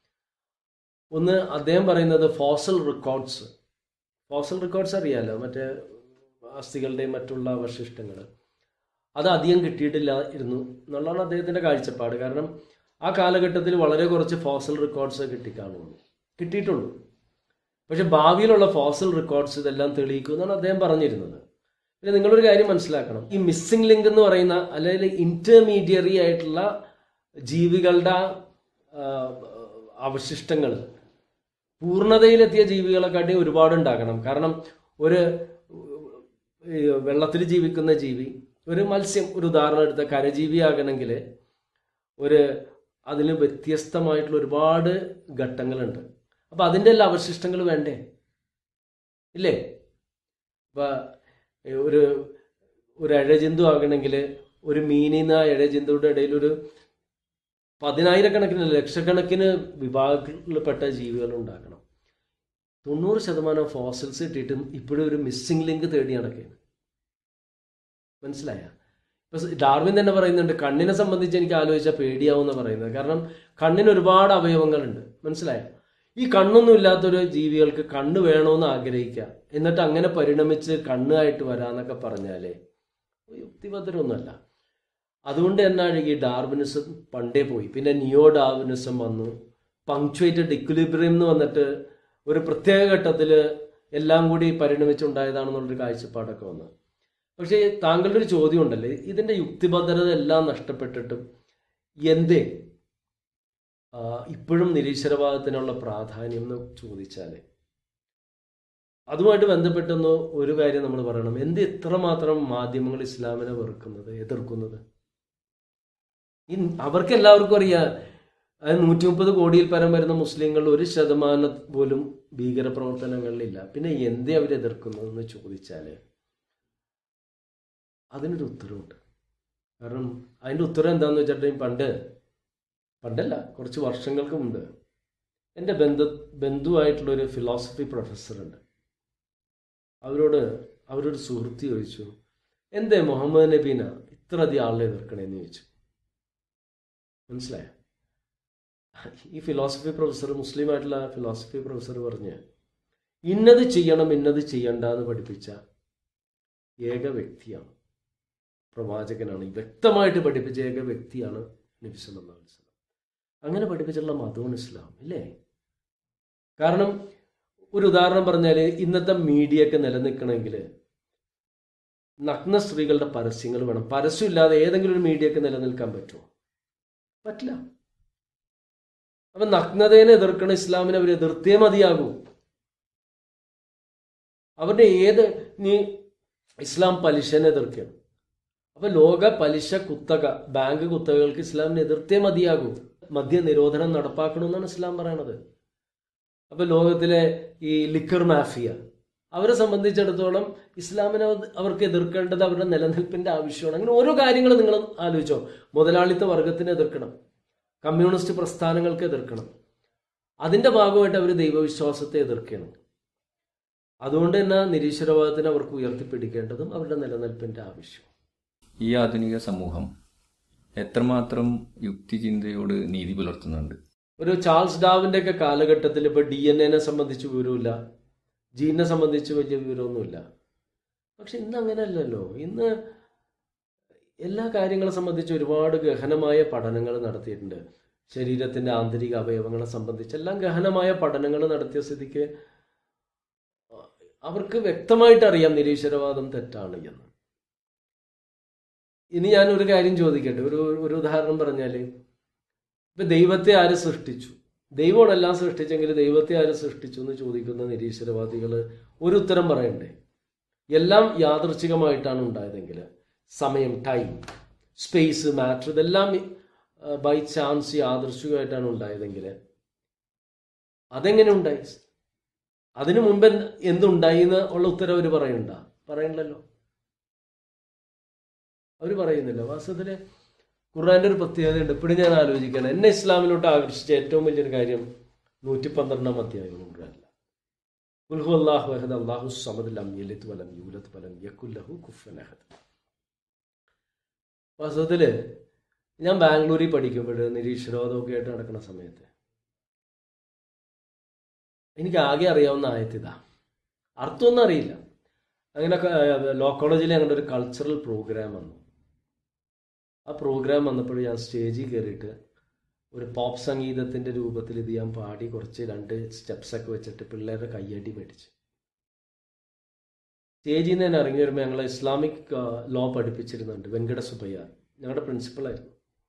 Speaker 2: ഒന്ന് അദ്ദേഹം പറയുന്നത് ഫോസൽ റെക്കോർഡ്സ് ഫോസൽ റെക്കോർഡ്സ് അറിയാലോ മറ്റേ അസ്ഥികളുടെയും മറ്റുള്ള അവശിഷ്ടങ്ങൾ അത് അധികം കിട്ടിയിട്ടില്ല ഇരുന്നു എന്നുള്ളതാണ് അദ്ദേഹത്തിൻ്റെ കാഴ്ചപ്പാട് കാരണം ആ കാലഘട്ടത്തിൽ വളരെ കുറച്ച് ഫോസൽ റെക്കോർഡ്സ് കിട്ടിക്കാണുള്ളൂ കിട്ടിയിട്ടുള്ളൂ പക്ഷെ ഭാവിയിലുള്ള ഫോസൽ റെക്കോർഡ്സ് ഇതെല്ലാം തെളിയിക്കുമെന്നാണ് അദ്ദേഹം പറഞ്ഞിരുന്നത് പിന്നെ നിങ്ങളൊരു കാര്യം മനസ്സിലാക്കണം ഈ മിസ്സിംഗ് ലിങ്ക് എന്ന് പറയുന്ന അല്ലെങ്കിൽ ഇന്റർമീഡിയറി ആയിട്ടുള്ള ജീവികളുടെ അവശിഷ്ടങ്ങൾ പൂർണ്ണതയിലെത്തിയ ജീവികളെക്കാട്ടി ഒരുപാട് ഉണ്ടാക്കണം കാരണം ഒരു വെള്ളത്തിൽ ജീവിക്കുന്ന ജീവി ഒരു മത്സ്യം ഒരു ഉദാഹരണം എടുത്ത കരജീവിയാകണമെങ്കിൽ ഒരു അതിന് വ്യത്യസ്തമായിട്ടുള്ള ഒരുപാട് ഘട്ടങ്ങളുണ്ട് അപ്പൊ അതിൻ്റെ എല്ലാ അവശിഷ്ടങ്ങൾ വേണ്ടേ ഇല്ലേ ഇപ്പൊ ഒരു ഒരു ഇഴജന്തു ആകണമെങ്കിൽ ഒരു മീനിന്ന് ആ ഇഴജന്തുവിടെ ഇടയിൽ ഒരു പതിനായിരക്കണക്കിന് ലക്ഷക്കണക്കിന് വിഭാഗങ്ങളിൽപ്പെട്ട ജീവികൾ ഉണ്ടാക്കണം തൊണ്ണൂറ് ശതമാനം ഫോസിൽസ് കിട്ടിയിട്ടും ഇപ്പോഴും ഒരു മിസ്സിംഗ് ലിങ്ക് തേടി നടക്കുകയാണ് മനസ്സിലായ ഇപ്പൊ ഡാർവിൻ തന്നെ പറയുന്നുണ്ട് കണ്ണിനെ സംബന്ധിച്ച് എനിക്ക് ആലോചിച്ചാൽ പേടിയാവുമെന്ന് പറയുന്നത് കാരണം കണ്ണിന് ഒരുപാട് അവയവങ്ങളുണ്ട് മനസ്സിലായ ഈ കണ്ണൊന്നും ഇല്ലാത്തൊരു ജീവികൾക്ക് കണ്ണ് വേണമെന്ന് ആഗ്രഹിക്കുക എന്നിട്ട് അങ്ങനെ പരിണമിച്ച് കണ്ണായിട്ട് വരാന്നൊക്കെ പറഞ്ഞാലേ യുക്തിഭദ്രമൊന്നുമല്ല അതുകൊണ്ട് തന്നെയാണ് ഈ ഡാർവിനിസം പണ്ടേ പോയി പിന്നെ നിയോ ഡാർവിനിസം വന്നു പങ്ക്ച്വേറ്റഡ് ഇക്വിലിബ്രിയം എന്ന് വന്നിട്ട് ഒരു പ്രത്യേക ഘട്ടത്തിൽ എല്ലാം കൂടി പരിണമിച്ചുണ്ടായതാണെന്നുള്ളൊരു കാഴ്ചപ്പാടൊക്കെ വന്നു പക്ഷേ താങ്കളുടെ ഒരു ചോദ്യം ഉണ്ടല്ലേ ഇതിൻ്റെ യുക്തിഭദ്രത എല്ലാം നഷ്ടപ്പെട്ടിട്ടും എന്തേ ഇപ്പോഴും നിരീശ്വരവാദത്തിനുള്ള പ്രാധാന്യം എന്ന് ചോദിച്ചാൽ അതുമായിട്ട് ബന്ധപ്പെട്ടൊന്ന് ഒരു കാര്യം നമ്മൾ പറയണം എന്ത് ഇത്രമാത്രം മാധ്യമങ്ങൾ ഇസ്ലാമിനെ വെറുക്കുന്നത് എതിർക്കുന്നത് ഈ അവർക്ക് എല്ലാവർക്കും അറിയാം അത് നൂറ്റി മുപ്പത് കോടിയിൽ പരം വരുന്ന മുസ്ലിങ്ങൾ ഒരു ശതമാനം പോലും ഭീകരപ്രവർത്തനങ്ങളിലില്ല പിന്നെ എന്തേ അവർ എതിർക്കുന്നതെന്ന് ചോദിച്ചാൽ അതിനൊരു ഉത്തരവുണ്ട് കാരണം അതിൻ്റെ ഉത്തരം എന്താണെന്ന് വെച്ചിട്ടുണ്ടെങ്കിൽ പണ്ട് പണ്ടല്ല കുറച്ച് വർഷങ്ങൾക്ക് മുമ്പ് എൻ്റെ ബന്ധു ബന്ധുവായിട്ടുള്ളൊരു ഫിലോസഫി പ്രൊഫസറുണ്ട് അവരോട് അവരൊരു സുഹൃത്ത് ചോദിച്ചു എന്തേ മുഹമ്മദ് നബീന ഇത്ര അധികം ആളെ എതിർക്കണേന്ന് ചോദിച്ചു മനസ്സിലായോ ഈ ഫിലോസഫി പ്രൊഫസർ മുസ്ലിം ആയിട്ടുള്ള ഫിലോസഫി പ്രൊഫസർ പറഞ്ഞ് ഇന്നത് ചെയ്യണം ഇന്നത് ചെയ്യണ്ട എന്ന് പഠിപ്പിച്ച ഏക വ്യക്തിയാണ് പ്രവാചകനാണ് വ്യക്തമായിട്ട് പഠിപ്പിച്ച ഏക വ്യക്തിയാണ് നബി സല്ലല്ലാഹു അലൈഹി വസല്ലം അങ്ങനെ പഠിപ്പിച്ചിട്ടുള്ള മതമാണ് ഇസ്ലാം ഇല്ലേ കാരണം ഒരു ഉദാഹരണം പറഞ്ഞാൽ ഇന്നത്തെ മീഡിയ ഒക്കെ നിലനിൽക്കണമെങ്കിൽ നഗ്ന സ്ത്രീകളുടെ പരസ്യങ്ങൾ വേണം പരസ്യമില്ലാതെ ഏതെങ്കിലും ഒരു മീഡിയ ഒക്കെ നിലനിൽക്കാൻ പറ്റുമോ പറ്റില്ല അപ്പൊ നഗ്നതയെ എതിർക്കണ ഇസ്ലാമിനെ അവർ എതിർത്തേ മതിയാകൂ അവരുടെ ഏത് നീ ഇസ്ലാം പലിശനെ എതിർക്കണം അപ്പൊ ലോക പലിശ കുത്തക ബാങ്ക് കുത്തകകൾക്ക് ഇസ്ലാമിനെ എതിർത്തേ മതിയാകൂ മദ്യ നിരോധനം നടപ്പാക്കണമെന്നാണ് ഇസ്ലാം പറയണത് അപ്പൊ ലോകത്തിലെ ഈ ലിക്കർ മാഫിയ അവരെ സംബന്ധിച്ചിടത്തോളം ഇസ്ലാമിനെ അവർക്ക് എതിർക്കേണ്ടത് അവരുടെ നിലനിൽപ്പിന്റെ ആവശ്യമാണ് അങ്ങനെ ഓരോ കാര്യങ്ങൾ നിങ്ങൾ ആലോചിച്ചോ മുതലാളിത്ത വർഗത്തിനെ എതിർക്കണം കമ്മ്യൂണിസ്റ്റ് പ്രസ്ഥാനങ്ങൾക്ക് എതിർക്കണം അതിന്റെ ഭാഗമായിട്ട് അവർ ദൈവവിശ്വാസത്തെ എതിർക്കണം അതുകൊണ്ട് തന്നെ നിരീശ്വരവാദത്തിന് അവർക്ക് ഉയർത്തിപ്പിടിക്കേണ്ടതും അവരുടെ നിലനിൽപ്പിന്റെ ആവശ്യം
Speaker 1: ഈ ആധുനിക സമൂഹം എത്രമാത്രം യുക്തിചിന്തയോട് നീതി പുലർത്തുന്നുണ്ട്
Speaker 2: ഒരു ചാൾസ് ഡാവിന്റെ ഒക്കെ കാലഘട്ടത്തിൽ ഇപ്പൊ ഡി എൻ എനെ സംബന്ധിച്ച് വിവരമില്ല ജീനെ സംബന്ധിച്ച് വലിയ വിവരമൊന്നുമില്ല പക്ഷെ ഇന്ന് അങ്ങനെയല്ലല്ലോ ഇന്ന് എല്ലാ കാര്യങ്ങളെ സംബന്ധിച്ച് ഒരുപാട് ഗഹനമായ പഠനങ്ങൾ നടത്തിയിട്ടുണ്ട് ശരീരത്തിന്റെ ആന്തരിക അവയവങ്ങളെ സംബന്ധിച്ച് എല്ലാം ഗഹനമായ പഠനങ്ങൾ നടത്തിയ സ്ഥിതിക്ക് അവർക്ക് വ്യക്തമായിട്ട് അറിയാം നിരീശ്വരവാദം തെറ്റാണ് എന്ന് ഇനി ഞാൻ ഒരു കാര്യം ചോദിക്കട്ടെ ഒരു ഒരു ഉദാഹരണം പറഞ്ഞാൽ ഇപ്പൊ ദൈവത്തെ ആര് സൃഷ്ടിച്ചു ദൈവമാണെല്ലാം സൃഷ്ടിച്ചെങ്കിൽ ദൈവത്തെ ആര് സൃഷ്ടിച്ചു എന്ന് ചോദിക്കുന്ന നിരീശ്വരവാദികൾ ഒരു ഉത്തരം പറയണ്ടേ എല്ലാം യാദൃച്ഛികമായിട്ടാണ് ഉണ്ടായതെങ്കിൽ സമയം ടൈം സ്പേസ് മാറ്റർ ഇതെല്ലാം ബൈ ചാൻസ് യാദൃച്ഛികമായിട്ടാണ് ഉണ്ടായതെങ്കിൽ അതെങ്ങനെ ഉണ്ടായി അതിനു മുമ്പ് എന്തുണ്ടായി എന്ന് ഉള്ള ഉത്തരം അവർ പറയണ്ട പറയണ്ടല്ലോ അവർ പറയുന്നില്ല വാസ്തവത്തില് ഖുർആന്റെ ഒരു പ്രത്യേകതയുണ്ട് ഇപ്പോഴും ഞാൻ ആലോചിക്കണം എന്നെ ഇസ്ലാമിലോട്ട് ആകർഷിച്ച ഏറ്റവും വലിയൊരു കാര്യം നൂറ്റി പന്ത്രണ്ടാം അധ്യായം ഖുർആനില്ല ഉൽഹു അള്ളാഹു അഹദ് അള്ളാഹു സമദ് ലം യലിത് വലം യൂലത് വലം യക്കുല്ലഹു കുഫൻ അഹദ് വാസ്തവത്തില് ഞാൻ ബാംഗ്ലൂരിൽ പഠിക്കുമ്പോൾ നിരീശ്വരവാദമൊക്കെ ആയിട്ട് നടക്കുന്ന സമയത്ത് എനിക്ക് ആകെ അറിയാവുന്ന ആയത്തിതാ അർത്ഥമൊന്നും അറിയില്ല അങ്ങനെ ലോ കോളേജിൽ ഞങ്ങളുടെ ഒരു കൾച്ചറൽ പ്രോഗ്രാം വന്നു ആ പ്രോഗ്രാം വന്നപ്പോൾ ഞാൻ സ്റ്റേജിൽ കയറിയിട്ട് ഒരു പോപ്പ് സംഗീതത്തിൻ്റെ രൂപത്തിൽ ഇത് ഞാൻ പാടി കുറച്ച് രണ്ട് സ്റ്റെപ്സൊക്കെ വെച്ചിട്ട് പിള്ളേരുടെ കയ്യടി മേടിച്ചു സ്റ്റേജിൽ നിന്ന് തന്നെ ഇറങ്ങി വരുമ്പോൾ ഞങ്ങൾ ഇസ്ലാമിക് ലോ പഠിപ്പിച്ചിരുന്നുണ്ട് വെങ്കട സുബയ്യ ഞങ്ങളുടെ പ്രിൻസിപ്പളായിരുന്നു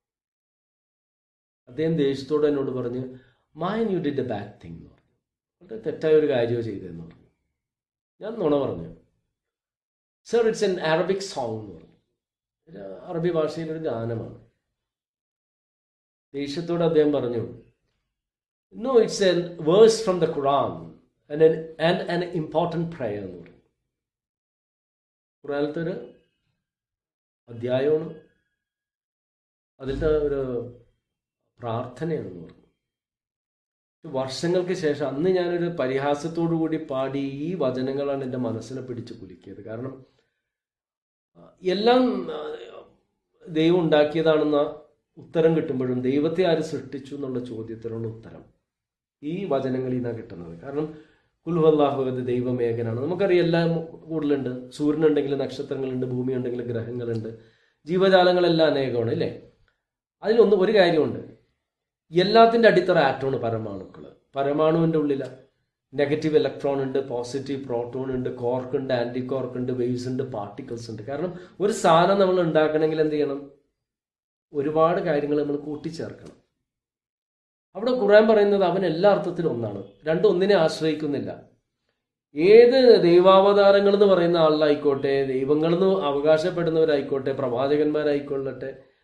Speaker 2: അദ്ദേഹം ദേഷ്യത്തോട് എന്നോട് പറഞ്ഞ് Mayan you did a bad thing എന്ന് പറഞ്ഞു വളരെ തെറ്റായ ഒരു കാര്യമോ ചെയ്തതെന്ന് പറഞ്ഞു ഞാൻ നുണ പറഞ്ഞു sir it's an Arabic song എന്ന് പറഞ്ഞു ഒരു അറബി ഭാഷയിലൊരു ഗാനമാണ് ദേഷ്യത്തോട് അദ്ദേഹം പറഞ്ഞു no it's an verse from the Quran and and an important prayer എന്ന് പറഞ്ഞു ഖുറാനിലത്തെ ഒരു അധ്യായമാണ് അതിലത്തെ ഒരു പ്രാർത്ഥനയാണെന്ന് പറഞ്ഞു വർഷങ്ങൾക്ക് ശേഷം അന്ന് ഞാനൊരു പരിഹാസത്തോടു കൂടി പാടി ഈ വചനങ്ങളാണ് എൻ്റെ മനസ്സിനെ പിടിച്ച് കുലുക്കിയത് കാരണം എല്ലാം ദൈവം ഉണ്ടാക്കിയതാണെന്ന ഉത്തരം കിട്ടുമ്പോഴും ദൈവത്തെ ആര് സൃഷ്ടിച്ചു എന്നുള്ള ചോദ്യത്തിനുള്ള ഉത്തരം ഈ വചനങ്ങളിൽ നിന്നാണ് കിട്ടുന്നത് കാരണം കുൽഹല്ലാഹുവത് ദൈവമേഘനാണ് നമുക്കറിയാം എല്ലാം കൂടുതലുണ്ട് സൂര്യനുണ്ടെങ്കിൽ നക്ഷത്രങ്ങളുണ്ട് ഭൂമി ഉണ്ടെങ്കിൽ ഗ്രഹങ്ങളുണ്ട് ജീവജാലങ്ങളെല്ലാം അനേകമാണ് അല്ലേ അതിലൊന്ന് ഒരു കാര്യമുണ്ട് എല്ലാത്തിൻ്റെ അടിത്തറ ആറ്റോണ് പരമാണുക്കൾ പരമാണുവിൻ്റെ ഉള്ളിൽ നെഗറ്റീവ് ഇലക്ട്രോൺ ഉണ്ട് പോസിറ്റീവ് പ്രോട്ടോൺ ഉണ്ട് കോർക്ക് ഉണ്ട് ആൻറ്റി കോർക്ക് ഉണ്ട് വേവ്സ് ഉണ്ട് പാർട്ടിക്കിൾസ് ഉണ്ട് കാരണം ഒരു സാധനം നമ്മൾ ഉണ്ടാക്കണമെങ്കിൽ എന്ത് ചെയ്യണം ഒരുപാട് കാര്യങ്ങൾ നമ്മൾ കൂട്ടിച്ചേർക്കണം അവിടെ ഖുറാൻ പറയുന്നത് അവൻ എല്ലാ അർത്ഥത്തിലും ഒന്നാണ് രണ്ടും ഒന്നിനെ ആശ്രയിക്കുന്നില്ല ഏത് ദൈവാവതാരങ്ങൾ എന്ന് പറയുന്ന ആളിലായിക്കോട്ടെ ദൈവങ്ങളെന്ന് അവകാശപ്പെടുന്നവരായിക്കോട്ടെ പ്രവാചകന്മാരായിക്കൊള്ളട്ടെ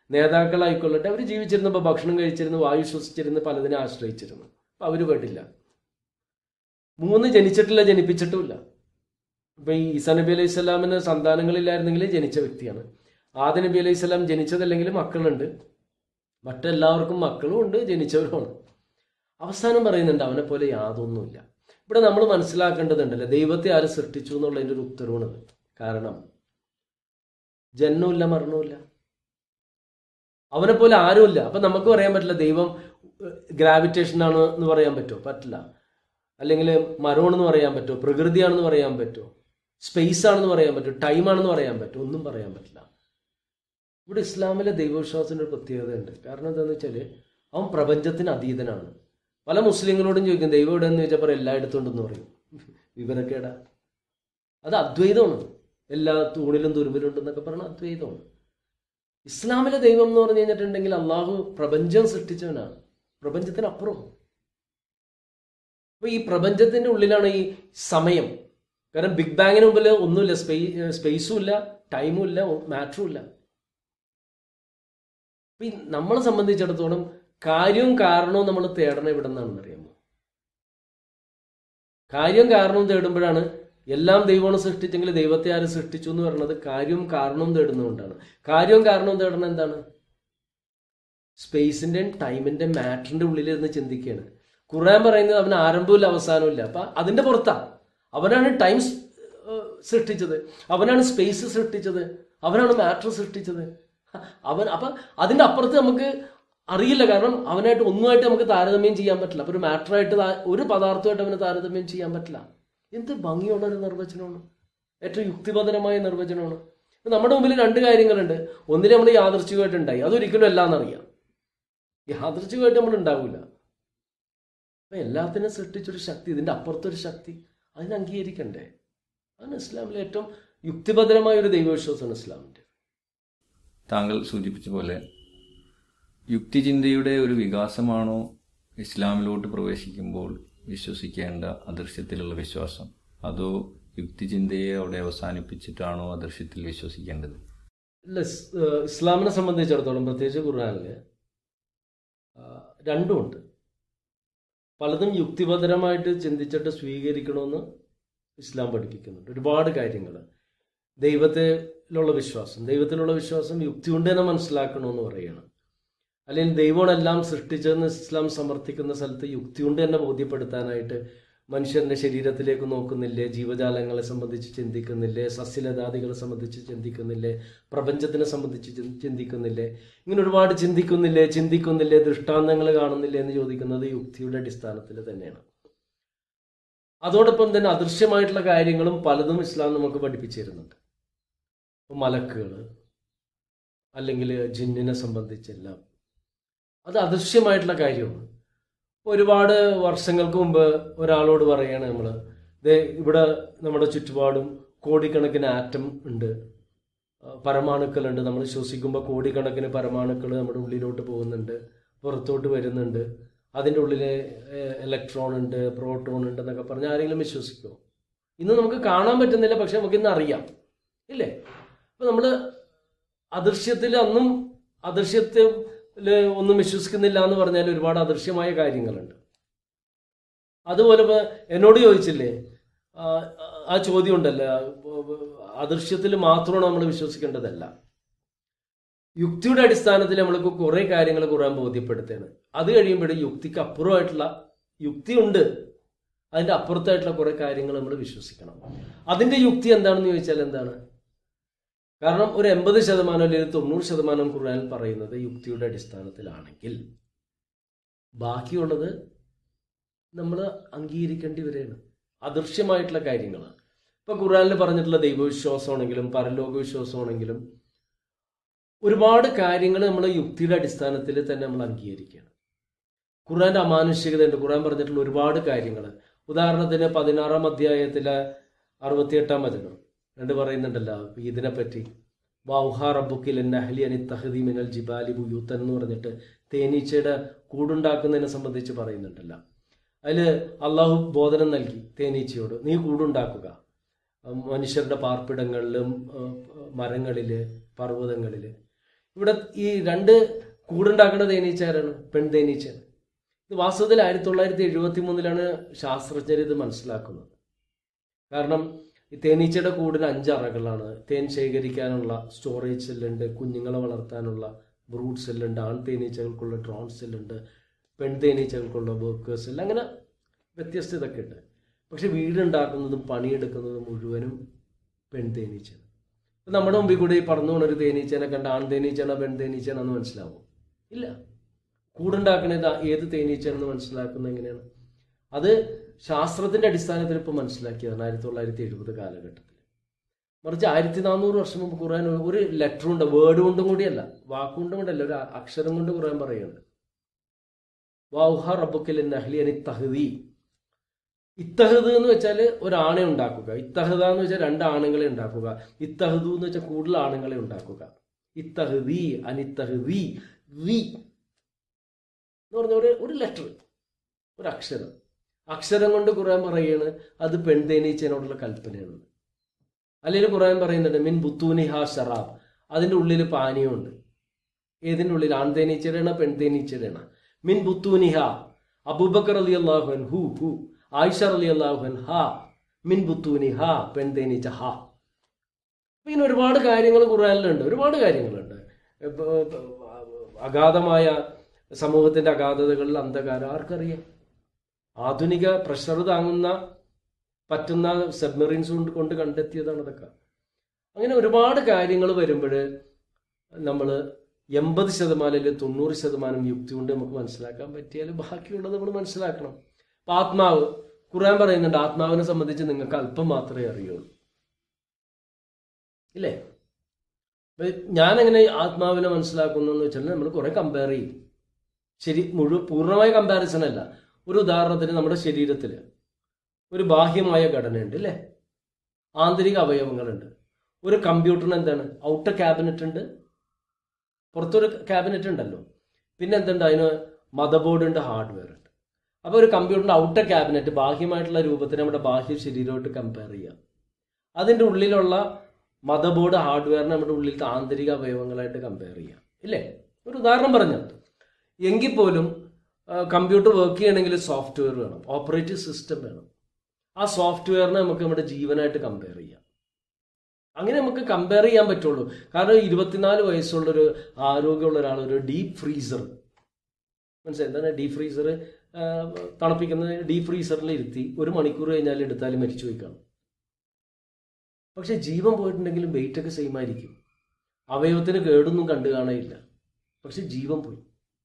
Speaker 2: നേതാക്കളായിക്കൊള്ളട്ടെ അവർ ജീവിച്ചിരുന്നപ്പോൾ ഭക്ഷണം കഴിച്ചിരുന്നു വായു ശ്വസിച്ചിരുന്നു പലതിനെ ആശ്രയിച്ചിരുന്നു അപ്പം അവർ പെട്ടില്ല മൂന്ന് ജനിച്ചിട്ടില്ല ജനിപ്പിച്ചിട്ടുമില്ല ഇപ്പൊ ഈ ഈസാ നബി അലൈഹി സ്വലാമിന് സന്താനങ്ങളില്ലായിരുന്നെങ്കിൽ ജനിച്ച വ്യക്തിയാണ് ആദ്യ നബി അലൈഹി സ്വലാം ജനിച്ചതല്ലെങ്കിൽ മക്കളുണ്ട് മറ്റെല്ലാവർക്കും മക്കളും ഉണ്ട് ജനിച്ചവരുമാണ് അവസാനം പറയുന്നുണ്ട് അവനെ പോലെ യാതൊന്നുമില്ല ഇവിടെ നമ്മൾ മനസ്സിലാക്കേണ്ടതുണ്ടല്ലോ ദൈവത്തെ ആര് സൃഷ്ടിച്ചു എന്നുള്ളതിൻ്റെ ഒരു ഉത്തരവാണത് കാരണം ജന്മമില്ല മരണമില്ല അവനെ പോലെ ആരുമില്ല അപ്പൊ നമുക്ക് പറയാൻ പറ്റില്ല ദൈവം ഗ്രാവിറ്റേഷൻ ആണ് എന്ന് പറയാൻ പറ്റുമോ പറ്റില്ല അല്ലെങ്കിൽ മരമാണെന്ന് പറയാൻ പറ്റുമോ പ്രകൃതിയാണെന്ന് പറയാൻ പറ്റുമോ സ്പേസ് ആണെന്ന് പറയാൻ പറ്റുമോ ടൈം ആണെന്ന് പറയാൻ പറ്റുമോ ഒന്നും പറയാൻ പറ്റില്ല ഇവിടെ ഇസ്ലാമിലെ ദൈവവിശ്വാസത്തിൻ്റെ ഒരു പ്രത്യേകതയുണ്ട് കാരണം എന്താണെന്ന് വെച്ചാൽ അവൻ പ്രപഞ്ചത്തിന് അതീതനാണ് പല മുസ്ലിങ്ങളോടും ചോദിക്കും ദൈവം എവിടെ എന്ന് ചോദിച്ചാൽ പറയും എല്ലായിടത്തും ഉണ്ടെന്ന് പറയും വിവരക്കേടാ അത് അദ്വൈതമാണ് എല്ലാ തൂണിലും തുരുമ്പിലുണ്ടെന്നൊക്കെ പറഞ്ഞ അദ്വൈതമാണ് ഇസ്ലാമിലെ ദൈവം എന്ന് പറഞ്ഞു കഴിഞ്ഞിട്ടുണ്ടെങ്കിൽ അള്ളാഹു പ്രപഞ്ചം സൃഷ്ടിച്ചവനാണ് പ്രപഞ്ചത്തിനപ്പുറം അപ്പൊ ഈ പ്രപഞ്ചത്തിന്റെ ഉള്ളിലാണ് ഈ സമയം കാരണം ബിഗ് ബാങ്ങിന് മുമ്പിൽ ഒന്നുമില്ല സ്പേ സ്പേസും ഇല്ല ടൈമും ഇല്ല മാറ്ററും ഇല്ല അപ്പൊ ഈ നമ്മളെ സംബന്ധിച്ചിടത്തോളം കാര്യവും കാരണവും നമ്മൾ തേടണം എവിടെ നിന്നാണെന്ന് അറിയാമോ കാര്യം കാരണവും തേടുമ്പോഴാണ് എല്ലാം ദൈവമാണ് സൃഷ്ടിച്ചെങ്കിൽ ദൈവത്തെ ആര് സൃഷ്ടിച്ചു എന്ന് പറയുന്നത് കാര്യവും കാരണവും തേടുന്നതുകൊണ്ടാണ് കാര്യവും കാരണവും തേടണം എന്താണ് സ്പേസിന്റെയും ടൈമിന്റെ മാറ്ററിന്റെ ഉള്ളിലിരുന്ന് ചിന്തിക്കുകയാണ് ഖുർആൻ പറയുന്നത് അവന് ആരംഭമില്ല അവസാനമില്ല അപ്പൊ അതിന്റെ പുറത്താ അവനാണ് ടൈം സൃഷ്ടിച്ചത് അവനാണ് സ്പേസ് സൃഷ്ടിച്ചത് അവനാണ് മാറ്റർ സൃഷ്ടിച്ചത് അവൻ അപ്പൊ അതിന്റെ അപ്പുറത്ത് നമുക്ക് അറിയില്ല കാരണം അവനായിട്ട് ഒന്നുമായിട്ട് നമുക്ക് താരതമ്യം ചെയ്യാൻ പറ്റില്ല അപ്പൊ ഒരു മാറ്ററായിട്ട് ഒരു പദാർത്ഥമായിട്ട് അവന് താരതമ്യം ചെയ്യാൻ പറ്റില്ല എന്ത് ഭംഗിയുള്ള ഒരു നിർവചനമാണ് ഏറ്റവും യുക്തിപരമായ നിർവചനമാണ് ഇപ്പൊ നമ്മുടെ മുമ്പിൽ രണ്ട് കാര്യങ്ങളുണ്ട് ഒന്നിനെ നമ്മൾ യാദർച്ഛികമായിട്ട് ഉണ്ടായി അതൊരിക്കലും അല്ല എന്നറിയാം യാദർച്ഛികമായിട്ട് നമ്മൾ ഉണ്ടാവില്ല അപ്പൊ എല്ലാത്തിനും സൃഷ്ടിച്ചൊരു ശക്തി ഇതിന്റെ അപ്പുറത്തൊരു ശക്തി അതിനെ അംഗീകരിക്കണ്ടേ അതാണ് ഇസ്ലാമിലെ ഏറ്റവും യുക്തിഭദ്രമായ ഒരു ദൈവവിശ്വാസമാണ് ഇസ്ലാമിന്റെ
Speaker 1: താങ്കൾ സൂചിപ്പിച്ച പോലെ യുക്തിചിന്തയുടെ ഒരു വികാസമാണോ ഇസ്ലാമിലോട്ട് പ്രവേശിക്കുമ്പോൾ വിശ്വസിക്കേണ്ട അദൃശ്യത്തിലുള്ള വിശ്വാസം അതോ യുക്തിചിന്തയെ അവിടെ അവസാനിപ്പിച്ചിട്ടാണോ അദൃശ്യത്തിൽ വിശ്വസിക്കേണ്ടത്
Speaker 2: ഇല്ല ഇസ്- ഏഹ് ഇസ്ലാമിനെ സംബന്ധിച്ചിടത്തോളം പ്രത്യേകിച്ച് ഖുർആനില് ആ, രണ്ടുമുണ്ട് പലതും യുക്തിഭദ്രമായിട്ട് ചിന്തിച്ചിട്ട് സ്വീകരിക്കണമെന്ന് ഇസ്ലാം പഠിപ്പിക്കുന്നുണ്ട് ഒരുപാട് കാര്യങ്ങൾ ദൈവത്തിലുള്ള വിശ്വാസം ദൈവത്തിലുള്ള വിശ്വാസം യുക്തി കൊണ്ട് തന്നെ മനസ്സിലാക്കണമെന്ന് പറയുകയാണ് അല്ലെങ്കിൽ ദൈവമാണ് എല്ലാം സൃഷ്ടിച്ചതെന്ന് ഇസ്ലാം സമർത്ഥിക്കുന്ന സ്ഥലത്ത് യുക്തി കൊണ്ട് തന്നെ ബോധ്യപ്പെടുത്താനായിട്ട് മനുഷ്യന്റെ ശരീരത്തിലേക്ക് നോക്കുന്നില്ലേ ജീവജാലങ്ങളെ സംബന്ധിച്ച് ചിന്തിക്കുന്നില്ലേ സസ്യലതാദികളെ സംബന്ധിച്ച് ചിന്തിക്കുന്നില്ലേ പ്രപഞ്ചത്തിനെ സംബന്ധിച്ച് ചിൻ- ചിന്തിക്കുന്നില്ലേ ഇങ്ങനെ ഒരുപാട് ചിന്തിക്കുന്നില്ലേ ചിന്തിക്കുന്നില്ലേ ദൃഷ്ടാന്തങ്ങൾ കാണുന്നില്ലേ എന്ന് ചോദിക്കുന്നത് യുക്തിയുടെ അടിസ്ഥാനത്തിൽ തന്നെയാണ് അതോടൊപ്പം തന്നെ അദൃശ്യമായിട്ടുള്ള കാര്യങ്ങളും പലതും ഇസ്ലാം നമുക്ക് പഠിപ്പിച്ചു തരുന്നുണ്ട് ഇപ്പൊ മലക്കുകൾ അല്ലെങ്കിൽ ജിന്നിനെ സംബന്ധിച്ചെല്ലാം അത് അദൃശ്യമായിട്ടുള്ള കാര്യമാണ് ഒരുപാട് വർഷങ്ങൾക്ക് മുമ്പ് ഒരാളോട് പറയാണ് നമ്മൾ ദേ ഇവിടെ നമ്മുടെ ചുറ്റുപാടും കോടിക്കണക്കിന് ആറ്റം ഉണ്ട് ആ, പരമാണുക്കളുണ്ട് നമ്മൾ ശ്വസിക്കുമ്പോൾ കോടിക്കണക്കിന് പരമാണുക്കൾ നമ്മുടെ ഉള്ളിലോട്ട് പോകുന്നുണ്ട് പുറത്തോട്ട് വരുന്നുണ്ട് അതിൻ്റെ ഉള്ളിൽ ഇലക്ട്രോൺ ഉണ്ട് പ്രോട്ടോൺ ഉണ്ട് എന്നൊക്കെ പറഞ്ഞ് ആരെങ്കിലും വിശ്വസിക്കുമോ ഇന്ന് നമുക്ക് കാണാൻ പറ്റുന്നില്ല പക്ഷെ നമുക്ക് ഇന്ന് അറിയാം ഇല്ലേ അപ്പൊ നമ്മൾ അദൃശ്യത്തിൽ അന്നും അദൃശ്യത്തിൽ ഒന്നും വിശ്വസിക്കുന്നില്ല എന്ന് പറഞ്ഞാൽ ഒരുപാട് അദൃശ്യമായ കാര്യങ്ങളുണ്ട് അതുപോലെ ഇപ്പൊ എന്നോട് ചോദിച്ചില്ലേ ആ, ആ ചോദ്യം ഉണ്ടല്ലോ അദൃശ്യത്തിൽ മാത്രമാണ് നമ്മൾ വിശ്വസിക്കേണ്ടതല്ല യുക്തിയുടെ അടിസ്ഥാനത്തിൽ നമ്മൾക്ക് കുറെ കാര്യങ്ങൾ കുറാൻ ബോധ്യപ്പെടുത്തുകയാണ് അത് കഴിയുമ്പോഴും യുക്തിക്ക് അപ്പുറമായിട്ടുള്ള യുക്തി ഉണ്ട് അതിന്റെ അപ്പുറത്തായിട്ടുള്ള കുറെ കാര്യങ്ങൾ നമ്മൾ വിശ്വസിക്കണം അതിന്റെ യുക്തി എന്താണെന്ന് ചോദിച്ചാൽ എന്താണ് കാരണം ഒരു എൺപത് ശതമാനം അല്ലെങ്കിൽ തൊണ്ണൂറ് ശതമാനം ഖുർആൻ പറയുന്നത് യുക്തിയുടെ അടിസ്ഥാനത്തിലാണെങ്കിൽ ബാക്കിയുള്ളത് നമ്മൾ അംഗീകരിക്കേണ്ടി വരികയാണ് അദൃശ്യമായിട്ടുള്ള കാര്യങ്ങളാണ് ഇപ്പൊ ഖുർആനിൽ പറഞ്ഞിട്ടുള്ള ദൈവവിശ്വാസമാണെങ്കിലും പരലോക വിശ്വാസമാണെങ്കിലും ഒരുപാട് കാര്യങ്ങൾ നമ്മൾ യുക്തിയുടെ അടിസ്ഥാനത്തിൽ തന്നെ നമ്മൾ അംഗീകരിക്കുകയാണ് ഖുർആന്റെ അമാനുഷികത ഉണ്ട് ഖുർആൻ പറഞ്ഞിട്ടുള്ള ഒരുപാട് കാര്യങ്ങൾ ഉദാഹരണത്തിന് പതിനാറാം അധ്യായത്തിലെ അറുപത്തിയെട്ടാം വചനം രണ്ട് പറയുന്നുണ്ടല്ലോ ഇതിനെപ്പറ്റി വൗഹ റബ്ബുക്കിൽ നഹ്ലി അനി തഹദി മിനൽ ജിബാലി ബുയൂത്തൻ എന്ന് പറഞ്ഞിട്ട് തേനീച്ചയുടെ കൂടുണ്ടാക്കുന്നതിനെ സംബന്ധിച്ച് പറയുന്നുണ്ടല്ലോ അതിൽ അള്ളാഹു ബോധനം നൽകി തേനീച്ചയോട് നീ കൂടുണ്ടാക്കുക മനുഷ്യരുടെ പാർപ്പിടങ്ങളിലും മരങ്ങളിൽ പർവ്വതങ്ങളിൽ ഇവിടെ ഈ രണ്ട് കൂടുണ്ടാക്കുന്ന തേനീച്ചാരാണ് പെൺ തേനീച്ചയാണ് ഇത് വാസ്തവത്തിൽ ആയിരത്തി തൊള്ളായിരത്തി എഴുപത്തി മൂന്നിലാണ് ശാസ്ത്രജ്ഞർ ഇത് മനസ്സിലാക്കുന്നത് കാരണം ഈ തേനീച്ചയുടെ കൂടിന് അഞ്ച് അറകളാണ് തേൻ ശേഖരിക്കാനുള്ള സ്റ്റോറേജ് സെല്ലുണ്ട് കുഞ്ഞുങ്ങളെ വളർത്താനുള്ള ബ്രൂഡ് സെല്ലുണ്ട് ആൺ തേനീച്ചകൾക്കുള്ള ഡ്രോൺ സെല്ലുണ്ട് പെൺ തേനീച്ചകൾക്കുള്ള വർക്കേഴ്സ് സെല്ല് അങ്ങനെ വ്യത്യസ്ത ഇതൊക്കെ ഉണ്ട് പക്ഷെ വീടുണ്ടാക്കുന്നതും പണിയെടുക്കുന്നതും മുഴുവനും പെൺ തേനീച്ചയാണ് ഇപ്പം നമ്മുടെ മുമ്പിൽ കൂടി ഈ പറന്നു പോണ ഒരു തേനീച്ചേനെ കണ്ട ആൺ തേനീച്ചയാണോ പെൺ തേനീച്ചയാണോ എന്ന് മനസ്സിലാവും ഇല്ല കൂടുണ്ടാക്കണത് ഏത് തേനീച്ചയാണെന്ന് മനസ്സിലാക്കുന്നത് എങ്ങനെയാണ് അത് ശാസ്ത്രത്തിന്റെ അടിസ്ഥാനത്തിൽ ഇപ്പോൾ മനസ്സിലാക്കിയതാണ് ആയിരത്തി തൊള്ളായിരത്തി എഴുപത് കാലഘട്ടത്തിൽ മറിച്ച് ആയിരത്തി നാനൂറ് വർഷം മുമ്പ് ഖുർആൻ ഒരു ലെറ്റർ ഉണ്ട് വേർഡ് കൊണ്ടും കൂടിയല്ല വാക്കുകൊണ്ടും കൊണ്ടല്ല ഒരു അക്ഷരം കൊണ്ട് ഖുർആൻ പറയുന്നുണ്ട് വൗഹ റബ്ബുക്കൽ നഹ്ലി അനി തഹദി ഇത്തഹദ് എന്ന് വെച്ചാൽ ഒരാണെ ഉണ്ടാക്കുക ഇത്തഹദ എന്ന് വെച്ചാൽ രണ്ട് ആണുങ്ങളെ ഉണ്ടാക്കുക ഇത്തഹദു എന്ന് വെച്ചാൽ കൂടുതൽ ആണുങ്ങളെ ഉണ്ടാക്കുക ഇത്തഹദി അനിത്തഹദി വി എന്ന് പറഞ്ഞ ഒരു ഒരു ലെറ്റർ ഒരു അക്ഷരം അക്ഷരം കൊണ്ട് ഖുർആൻ പറയാണ് അത് പെൺതേനീച്ചതിനോടുള്ള കൽപ്പനയാണ് അല്ലെങ്കിൽ ഖുർആൻ പറയുന്നുണ്ട് മിൻ ബുത്തൂനിഹ ഷറാബ് അതിൻ്റെ ഉള്ളിൽ പാനീയമുണ്ട് ഏതിൻ്റെ ഉള്ളിൽ ആൺതേനീച്ചയുടെയാണ് പെൺതേനീച്ചയുടെയാണ് മിൻ ബുത്തൂനിഹ അബൂബക്കർ അലി അള്ളാഹുൻ ഹു ഹു ആയിഷ അലി അള്ളാഹുൻ ഹ മിൻ ബുത്തൂനിഹ പെൺതേനീച്ച ഹ അപ്പൊ ഇങ്ങനെ ഒരുപാട് കാര്യങ്ങൾ ഖുർആനിലുണ്ട് ഒരുപാട് കാര്യങ്ങളുണ്ട് ഇപ്പൊ, ഇപ്പൊ, അഗാധമായ സമൂഹത്തിന്റെ അഗാധതകളിൽ അന്ധകാരം ആർക്കറിയാം ആധുനിക പ്രഷർ താങ്ങുന്ന പറ്റുന്ന സബ്മറീൻസ് കൊണ്ട് കൊണ്ട് കണ്ടെത്തിയതാണ് അതൊക്കെ അങ്ങനെ ഒരുപാട് കാര്യങ്ങൾ വരുമ്പോൾ നമ്മൾ എൺപത് ശതമാനം അല്ലെങ്കിൽ തൊണ്ണൂറ് ശതമാനം യുക്തി കൊണ്ട് നമുക്ക് മനസ്സിലാക്കാൻ പറ്റിയാൽ ബാക്കിയുള്ളത് നമ്മൾ മനസ്സിലാക്കണം അപ്പൊ ആത്മാവ് ഖുർആൻ പറയുന്നുണ്ട് ആത്മാവിനെ സംബന്ധിച്ച് നിങ്ങൾക്ക് അല്പം മാത്രമേ അറിയുള്ളൂ ഇല്ലേ അപ്പൊ ഞാൻ എങ്ങനെ ആത്മാവിനെ മനസ്സിലാക്കുന്നു എന്ന് വെച്ചാൽ നമ്മൾ കുറെ കമ്പയർ ചെയ്യും ശരി മുഴുവൻ പൂർണ്ണമായ കമ്പാരിസൺ അല്ല ഒരു ഉദാഹരണത്തിന് നമ്മുടെ ശരീരത്തിൽ ഒരു ബാഹ്യമായ ഘടനയുണ്ട് അല്ലേ ആന്തരിക അവയവങ്ങളുണ്ട് ഒരു കമ്പ്യൂട്ടറിന് എന്താണ് ഔട്ടർ ക്യാബിനറ്റ് ഉണ്ട് പുറത്തൊരു ക്യാബിനറ്റ് ഉണ്ടല്ലോ പിന്നെ എന്തുണ്ട് അതിന് മദർ ബോർഡ് ഉണ്ട് ഹാർഡ്വെയർ ഉണ്ട് അപ്പോൾ ഒരു കമ്പ്യൂട്ടറിന്റെ ഔട്ടർ ക്യാബിനറ്റ് ബാഹ്യമായിട്ടുള്ള രൂപത്തിന് നമ്മുടെ ബാഹ്യ ശരീരമായിട്ട് കമ്പയർ ചെയ്യാം അതിൻ്റെ ഉള്ളിലുള്ള മദർ ബോർഡ് ഹാർഡ്വെയറിനെ നമ്മുടെ ഉള്ളിലത്തെ ആന്തരിക അവയവങ്ങളായിട്ട് കമ്പയർ ചെയ്യാം ഇല്ലേ ഒരു ഉദാഹരണം പറഞ്ഞു എങ്കിൽ പോലും കമ്പ്യൂട്ടർ വർക്ക് ചെയ്യണമെങ്കിൽ സോഫ്റ്റ്വെയർ വേണം ഓപ്പറേറ്റിംഗ് സിസ്റ്റം വേണം ആ സോഫ്റ്റ്വെയറിനെ നമുക്ക് നമ്മുടെ ജീവനായിട്ട് കമ്പയർ ചെയ്യാം അങ്ങനെ നമുക്ക് കമ്പയർ ചെയ്യാൻ പറ്റുള്ളൂ കാരണം ഇരുപത്തിനാല് വയസ്സുള്ളൊരു ആരോഗ്യമുള്ള ഒരാൾ ഒരു ഡീപ്പ് ഫ്രീസർ മനസ്സിലായി എന്താണ് ഡീപ്പ് ഫ്രീസർ തണുപ്പിക്കുന്നത് ഡീപ്പ് ഫ്രീസറിൽ ഇരുത്തി ഒരു മണിക്കൂർ കഴിഞ്ഞാൽ എടുത്താൽ മരിച്ചു പോയി കാണും പക്ഷെ ജീവൻ പോയിട്ടുണ്ടെങ്കിലും വെയിറ്റ് ഒക്കെ സെയിം ആയിരിക്കും അവയവത്തിന് കേടൊന്നും കണ്ടു കാണയില്ല പക്ഷെ ജീവൻ പോയി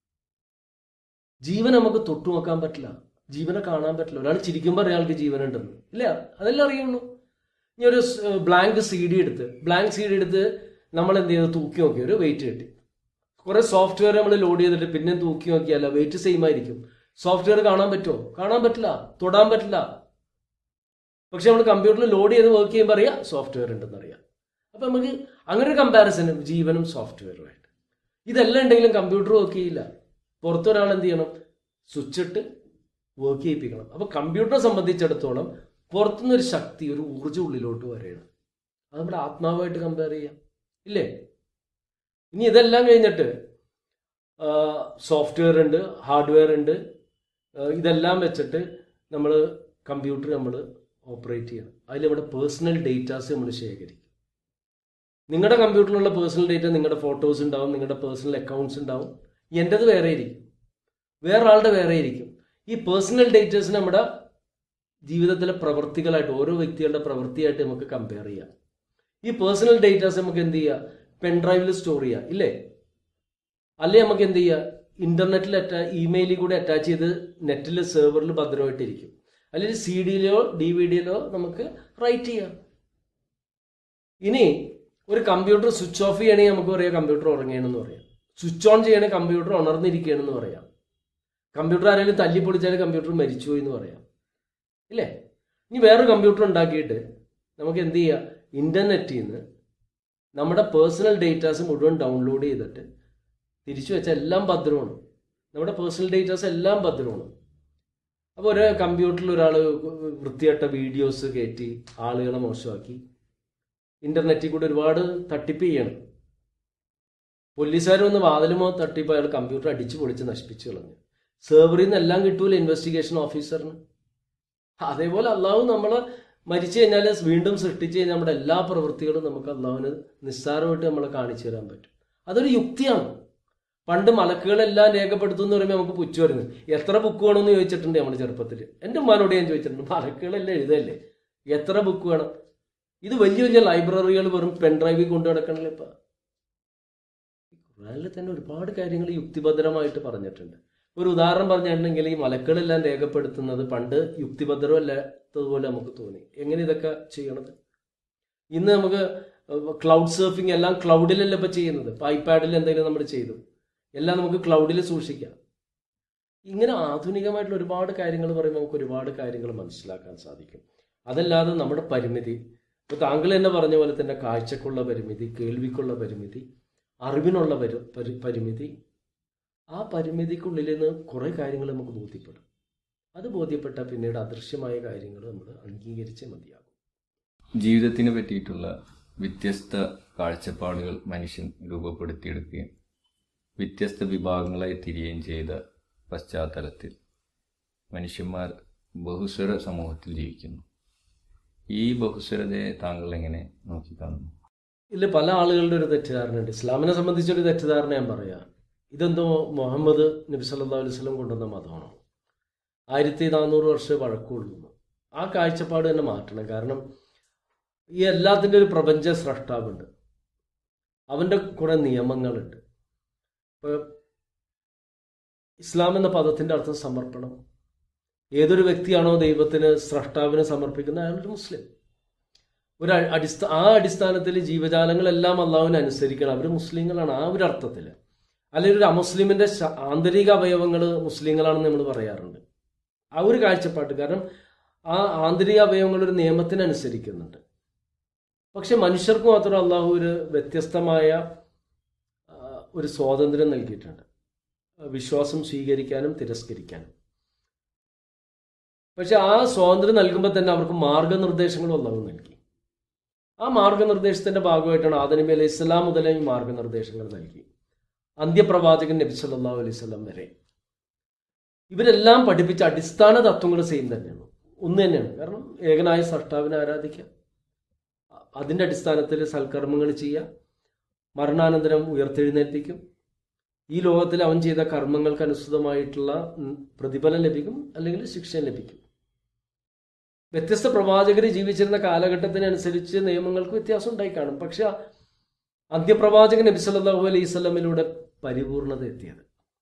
Speaker 2: ജീവൻ നമുക്ക് തൊട്ടു നോക്കാൻ പറ്റില്ല ജീവനെ കാണാൻ പറ്റില്ല ഒരാൾ ചിരിക്കുമ്പോൾ അയാൾക്ക് ജീവനുണ്ടെന്ന് ഇല്ല അതെല്ലാം അറിയുള്ളൂ ഇനി ഒരു ബ്ലാങ്ക് സി ഡി എടുത്ത് ബ്ലാങ്ക് സി ഡി എടുത്ത് നമ്മൾ എന്ത് ചെയ്ത് തൂക്കി നോക്കി ഒരു വെയിറ്റ് കിട്ടി കുറെ സോഫ്റ്റ്വെയർ നമ്മൾ ലോഡ് ചെയ്തിട്ട് പിന്നെ തൂക്കി നോക്കിയാലോ വെയിറ്റ് സെയിം ആയിരിക്കും സോഫ്റ്റ്വെയർ കാണാൻ പറ്റുമോ കാണാൻ പറ്റില്ല തൊടാൻ പറ്റില്ല പക്ഷെ നമ്മൾ കമ്പ്യൂട്ടറിൽ ലോഡ് ചെയ്ത് വർക്ക് ചെയ്യുമ്പോൾ അറിയാം സോഫ്റ്റ്വെയർ ഉണ്ടെന്ന് അറിയാം അപ്പൊ നമുക്ക് അങ്ങനെ ഒരു കമ്പാരിസൺ ജീവനും സോഫ്റ്റ്വെയറുമായിട്ട് ഇതെല്ലാം ഉണ്ടെങ്കിലും കമ്പ്യൂട്ടർ വർക്ക് ചെയ്യില്ല പുറത്തൊരാൾ എന്ത് ചെയ്യണം സ്വിച്ച് ഇട്ട് വർക്ക് ചെയ്യിപ്പിക്കണം അപ്പൊ കമ്പ്യൂട്ടറെ സംബന്ധിച്ചിടത്തോളം പുറത്തുനിന്ന് ഒരു ശക്തി ഒരു ഊർജ്ജം ഉള്ളിലോട്ട് വരെയാണ് അത് നമ്മുടെ ആത്മാവായിട്ട് കമ്പയർ ചെയ്യാം ഇല്ലേ ഇനി ഇതെല്ലാം കഴിഞ്ഞിട്ട് സോഫ്റ്റ്വെയർ ഉണ്ട് ഹാർഡ്വെയർ ഉണ്ട് ആ, ഇതെല്ലാം വെച്ചിട്ട് നമ്മൾ കമ്പ്യൂട്ടർ നമ്മൾ ഓപ്പറേറ്റ് ചെയ്യണം അതിൽ നമ്മുടെ പേഴ്സണൽ ഡേറ്റാസ് നമ്മൾ ശേഖരിക്കും നിങ്ങളുടെ കമ്പ്യൂട്ടറിലുള്ള പേഴ്സണൽ ഡേറ്റ നിങ്ങളുടെ ഫോട്ടോസ് ഉണ്ടാവും നിങ്ങളുടെ പേഴ്സണൽ അക്കൗണ്ട്സ് ഉണ്ടാവും എൻ്റെത് വേറെ ഇരിക്കും വേറെ ആളുടെ വേറെ ഇരിക്കും ഈ പേഴ്സണൽ ഡേറ്റാസ് നമ്മുടെ ജീവിതത്തിലെ പ്രവൃത്തികളായിട്ട് ഓരോ വ്യക്തികളുടെ പ്രവൃത്തിയായിട്ട് നമുക്ക് കമ്പയർ ചെയ്യാം ഈ പേഴ്സണൽ ഡേറ്റാസ് നമുക്ക് എന്ത് ചെയ്യാം പെൻഡ്രൈവിൽ സ്റ്റോർ ചെയ്യാം ഇല്ലേ അല്ലെ നമുക്ക് എന്ത് ചെയ്യാം ഇന്റർനെറ്റിൽ അറ്റാ ഇമെയിലിൽ കൂടി അറ്റാച്ച് ചെയ്ത് നെറ്റിൽ സെർവറിൽ ഭദ്രമായിട്ടിരിക്കും അല്ലെങ്കിൽ സി ഡിയിലോ ഡി വി ഡിയിലോ നമുക്ക് റൈറ്റ് ചെയ്യാം ഇനി ഒരു കമ്പ്യൂട്ടർ സ്വിച്ച് ഓഫ് ചെയ്യണമെങ്കിൽ നമുക്ക് പറയാം കമ്പ്യൂട്ടർ ഉറങ്ങണമെന്ന് പറയാം സ്വിച്ച് ഓൺ ചെയ്യണമെങ്കിൽ കമ്പ്യൂട്ടർ ഉണർന്നിരിക്കുകയാണെന്ന് പറയാം കമ്പ്യൂട്ടർ ആരെങ്കിലും തല്ലി പൊളിച്ചാൽ കമ്പ്യൂട്ടർ മരിച്ചുപോയി എന്ന് പറയാം ഇല്ലേ ഇനി വേറെ കമ്പ്യൂട്ടർ ഉണ്ടാക്കിയിട്ട് നമുക്ക് എന്ത് ചെയ്യാം ഇന്റർനെറ്റിൽ നിന്ന് നമ്മുടെ പേഴ്സണൽ ഡേറ്റാസ് മുഴുവൻ ഡൗൺലോഡ് ചെയ്തിട്ട് തിരിച്ചു വെച്ചാൽ എല്ലാം ഭദ്രമാണ് നമ്മുടെ പേഴ്സണൽ ഡേറ്റാസ് എല്ലാം ഭദ്രമാണ് അപ്പോൾ ഒരു കമ്പ്യൂട്ടറിൽ ഒരാൾ വൃത്തിയായിട്ട വീഡിയോസ് കയറ്റി ആളുകളെ മോശമാക്കി ഇന്റർനെറ്റിൽ കൂടി ഒരുപാട് തട്ടിപ്പ് ചെയ്യണം പോലീസുകാർ വന്ന് വാതിലുമോ തട്ടിപ്പോൾ അയാൾ കമ്പ്യൂട്ടർ അടിച്ചു പൊളിച്ച് നശിപ്പിച്ചു കളഞ്ഞു സെർവറിൽ നിന്ന് എല്ലാം കിട്ടൂല ഇൻവെസ്റ്റിഗേഷൻ ഓഫീസറിന് അതേപോലെ അള്ളാഹു നമ്മളെ മരിച്ചു കഴിഞ്ഞാൽ വീണ്ടും സൃഷ്ടിച്ചു കഴിഞ്ഞാൽ നമ്മുടെ എല്ലാ പ്രവൃത്തികളും നമുക്ക് അള്ളാഹുവിന് നിസ്സാരമായിട്ട് നമ്മളെ കാണിച്ചു തരാൻ പറ്റും അതൊരു യുക്തിയാണ് പണ്ട് മലക്കുകളെല്ലാം രേഖപ്പെടുത്തും എന്ന് പറയുമ്പോൾ നമുക്ക് പുച്ചു വരുന്നത് എത്ര ബുക്ക് വേണമെന്ന് ചോദിച്ചിട്ടുണ്ട് നമ്മുടെ ചെറുപ്പത്തിൽ എൻ്റെ ഉമ്മാനോട് ഞാൻ ചോദിച്ചിട്ടുണ്ട് മലക്കുകളെല്ലാം എഴുതല്ലേ എത്ര ബുക്ക് വേണം ഇത് വലിയ വലിയ ലൈബ്രറികൾ വെറും പെൻഡ്രൈവിൽ കൊണ്ടു നടക്കണല്ലോ ഇപ്പം ഖുറാനിൽ തന്നെ ഒരുപാട് കാര്യങ്ങൾ യുക്തിഭദ്രമായിട്ട് പറഞ്ഞിട്ടുണ്ട് ഒരു ഉദാഹരണം പറഞ്ഞിട്ടുണ്ടെങ്കിൽ ഈ മലക്കളെല്ലാം രേഖപ്പെടുത്തുന്നത് പണ്ട് യുക്തിഭദ്രമല്ലാത്തതുപോലെ നമുക്ക് തോന്നി എങ്ങനെ ഇതൊക്കെ ചെയ്യണത് ഇന്ന് നമുക്ക് ക്ലൗഡ് സർഫിംഗ് എല്ലാം ക്ലൗഡിലല്ല ഇപ്പം ചെയ്യുന്നത് ഇപ്പം ഐപാഡിൽ എന്തെങ്കിലും നമ്മൾ ചെയ്തു എല്ലാം നമുക്ക് ക്ലൗഡിൽ സൂക്ഷിക്കാം ഇങ്ങനെ ആധുനികമായിട്ടുള്ള ഒരുപാട് കാര്യങ്ങൾ പറയുമ്പോൾ നമുക്ക് ഒരുപാട് കാര്യങ്ങൾ മനസ്സിലാക്കാൻ സാധിക്കും അതല്ലാതെ നമ്മുടെ പരിമിതി ഇപ്പോൾ താങ്കൾ തന്നെ പറഞ്ഞ പോലെ തന്നെ കാഴ്ചക്കുള്ള പരിമിതി കേൾവിക്കുള്ള പരിമിതി അറിവിനുള്ള പരി പരി- പരിമിതി ആ പരിമിതിക്കുള്ളിൽ നിന്ന് കുറേ കാര്യങ്ങൾ നമുക്ക് ബോധ്യപ്പെടും അത് ബോധ്യപ്പെട്ടാൽ പിന്നീട് അദൃശ്യമായ കാര്യങ്ങൾ നമ്മൾ അംഗീകരിച്ചേ മതിയാകും
Speaker 1: ജീവിതത്തിനെ പറ്റിയിട്ടുള്ള വ്യത്യസ്ത കാഴ്ചപ്പാടുകൾ മനുഷ്യൻ രൂപപ്പെടുത്തിയെടുക്കുകയും വ്യത്യസ്ത വിഭാഗങ്ങളായി തിരിയുകയും ചെയ്ത പശ്ചാത്തലത്തിൽ മനുഷ്യന്മാർ ബഹുസ്വര സമൂഹത്തിൽ ജീവിക്കുന്നു ഈ ബഹുസ്വരതയെ താങ്കൾ എങ്ങനെ നോക്കിക്കാണുന്നു
Speaker 2: ഇതിൽ പല ആളുകളുടെ ഒരു തെറ്റിദ്ധാരണയുണ്ട് ഇസ്ലാമിനെ സംബന്ധിച്ചൊരു തെറ്റിദ്ധാരണ ഞാൻ പറയാം ഇതെന്തോ മുഹമ്മദ് നബി സല്ലല്ലാഹു അലൈഹി വസല്ലം കൊണ്ടുവന്ന മതമാണോ ആയിരത്തി നാനൂറ് വർഷം പഴക്കമുള്ളൂ ആ കാഴ്ചപ്പാട് തന്നെ മാറ്റണം കാരണം ഈ എല്ലാത്തിൻ്റെ ഒരു പ്രപഞ്ച സ്രഷ്ടാവുണ്ട് അവൻ്റെ കുറേ നിയമങ്ങളുണ്ട് ഇപ്പോൾ ഇസ്ലാം എന്ന പദത്തിൻ്റെ അർത്ഥം സമർപ്പണം ഏതൊരു വ്യക്തിയാണോ ദൈവത്തിന് സ്രഷ്ടാവിന് സമർപ്പിക്കുന്ന അയാളൊരു മുസ്ലിം ഒരു അ- അടിസ്ഥാ ആ അടിസ്ഥാനത്തിൽ ജീവജാലങ്ങളെല്ലാം അള്ളാഹുവിനെ അനുസരിക്കണം അവർ മുസ്ലിങ്ങളാണ് ആ ഒരു അർത്ഥത്തിൽ അല്ലെങ്കിൽ ഒരു അമുസ്ലിമിന്റെ ശ- ആന്തരിക അവയവങ്ങൾ മുസ്ലിങ്ങളാണെന്ന് നമ്മൾ പറയാറുണ്ട് ആ ഒരു കാഴ്ചപ്പാട്ട് കാരണം ആ ആന്തരിക അവയവങ്ങൾ ഒരു നിയമത്തിന് അനുസരിക്കുന്നുണ്ട് പക്ഷെ മനുഷ്യർക്ക് മാത്രം അള്ളാഹു ഒരു വ്യത്യസ്തമായ ആ, ഒരു സ്വാതന്ത്ര്യം നൽകിയിട്ടുണ്ട് വിശ്വാസം സ്വീകരിക്കാനും തിരസ്കരിക്കാനും പക്ഷെ ആ സ്വാതന്ത്ര്യം നൽകുമ്പോൾ തന്നെ അവർക്ക് മാർഗനിർദ്ദേശങ്ങളും അള്ളാഹു നൽകി ആ മാർഗനിർദ്ദേശത്തിന്റെ ഭാഗമായിട്ടാണ് ആദനബി അലൈഹി ഇസ്ലാം മുതലേ ഈ മാർഗനിർദ്ദേശങ്ങൾ നൽകി അന്ത്യപ്രവാചകൻ നബി സല്ലല്ലാഹു അലൈഹി സ്വലം വരെ ഇവരെല്ലാം പഠിപ്പിച്ച അടിസ്ഥാന തത്വങ്ങൾ സെയിം തന്നെയാണ് ഒന്ന് തന്നെയാണ് കാരണം ഏകനായ സഷ്ടാവിനെ ആരാധിക്കുക അതിന്റെ അടിസ്ഥാനത്തിൽ സൽക്കർമ്മങ്ങൾ ചെയ്യുക മരണാനന്തരം ഉയർത്തെഴുന്നേൽപ്പിക്കും ഈ ലോകത്തിൽ അവൻ ചെയ്ത കർമ്മങ്ങൾക്ക് അനുസൃതമായിട്ടുള്ള ഉം, പ്രതിഫലം ലഭിക്കും അല്ലെങ്കിൽ ശിക്ഷയും ലഭിക്കും വ്യത്യസ്ത പ്രവാചകർ ജീവിച്ചിരുന്ന കാലഘട്ടത്തിനനുസരിച്ച് നിയമങ്ങൾക്ക് വ്യത്യാസം ഉണ്ടായി കാണും പക്ഷെ അന്ത്യപ്രവാചകൻ നബി സല്ലല്ലാഹു അലൈഹി സ്വലമിലൂടെ പരിപൂർണത എത്തിയത്